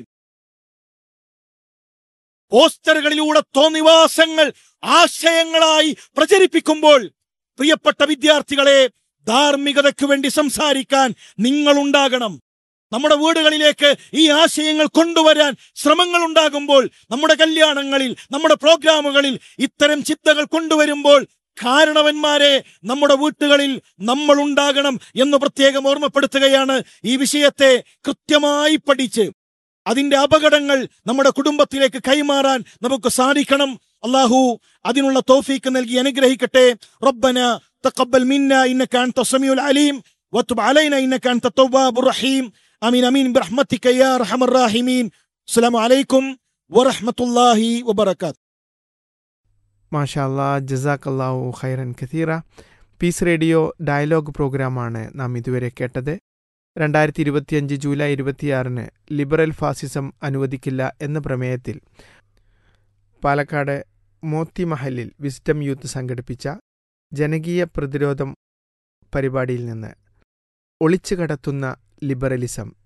പോസ്റ്ററുകളിലൂടെ തോന്നിവാസങ്ങൾ ആശയങ്ങളായി പ്രചരിപ്പിക്കുമ്പോൾ പ്രിയപ്പെട്ട വിദ്യാർത്ഥികളെ ധാർമ്മികതയ്ക്ക് വേണ്ടി സംസാരിക്കാൻ നിങ്ങളുണ്ടാകണം നമ്മുടെ വീടുകളിലേക്ക് ഈ ആശയങ്ങൾ കൊണ്ടുവരാൻ ശ്രമങ്ങൾ ഉണ്ടാകുമ്പോൾ നമ്മുടെ കല്യാണങ്ങളിൽ നമ്മുടെ പ്രോഗ്രാമുകളിൽ ഇത്തരം ചിന്തകൾ കൊണ്ടുവരുമ്പോൾ കാരണവന്മാരെ നമ്മുടെ വീട്ടുകളിൽ നമ്മൾ ഉണ്ടാകണം എന്ന് പ്രത്യേകം ഓർമ്മപ്പെടുത്തുകയാണ് ഈ വിഷയത്തെ കൃത്യമായി പഠിച്ച് അതിന്റെ അപകടങ്ങൾ നമ്മുടെ കുടുംബത്തിലേക്ക് കൈമാറാൻ നമുക്ക് സാധിക്കണം അള്ളാഹു അതിനുള്ള തോഫീക്ക് നൽകി അനുഗ്രഹിക്കട്ടെ റബ്ബന തഖബ്ബൽ മിന്ന ഇന്നക അൻത സമീഉൽ അലീം വതുബ് അലൈന ഇന്നക അൻത തവ്വാബുർ റഹീം ആമീൻ ആമീൻ ബിറഹ്മതിക യാ അർഹമർ റഹീമീൻ അസ്സലാമു അലൈക്കും വറഹ്മത്തുള്ളാഹി വബറകാത്ത് മാഷാല്ലാ ജസാക്കല്ലാഹു ഖൈറൻ ഖതീറ പീസ് റേഡിയോ ഡയലോഗ് പ്രോഗ്രാമാണ് നാം ഇതുവരെ കേട്ടത് രണ്ടായിരത്തി ഇരുപത്തിയഞ്ച് ജൂലൈ ഇരുപത്തിയാറിന് ലിബറൽ ഫാസിസം അനുവദിക്കില്ല എന്ന പ്രമേയത്തിൽ പാലക്കാട് മോത്തി മഹലിൽ വിസ്ഡം യൂത്ത് സംഘടിപ്പിച്ച ജനകീയ പ്രതിരോധം പരിപാടിയിൽ നിന്ന് ഒളിച്ചു കടത്തുന്ന ലിബറലിസം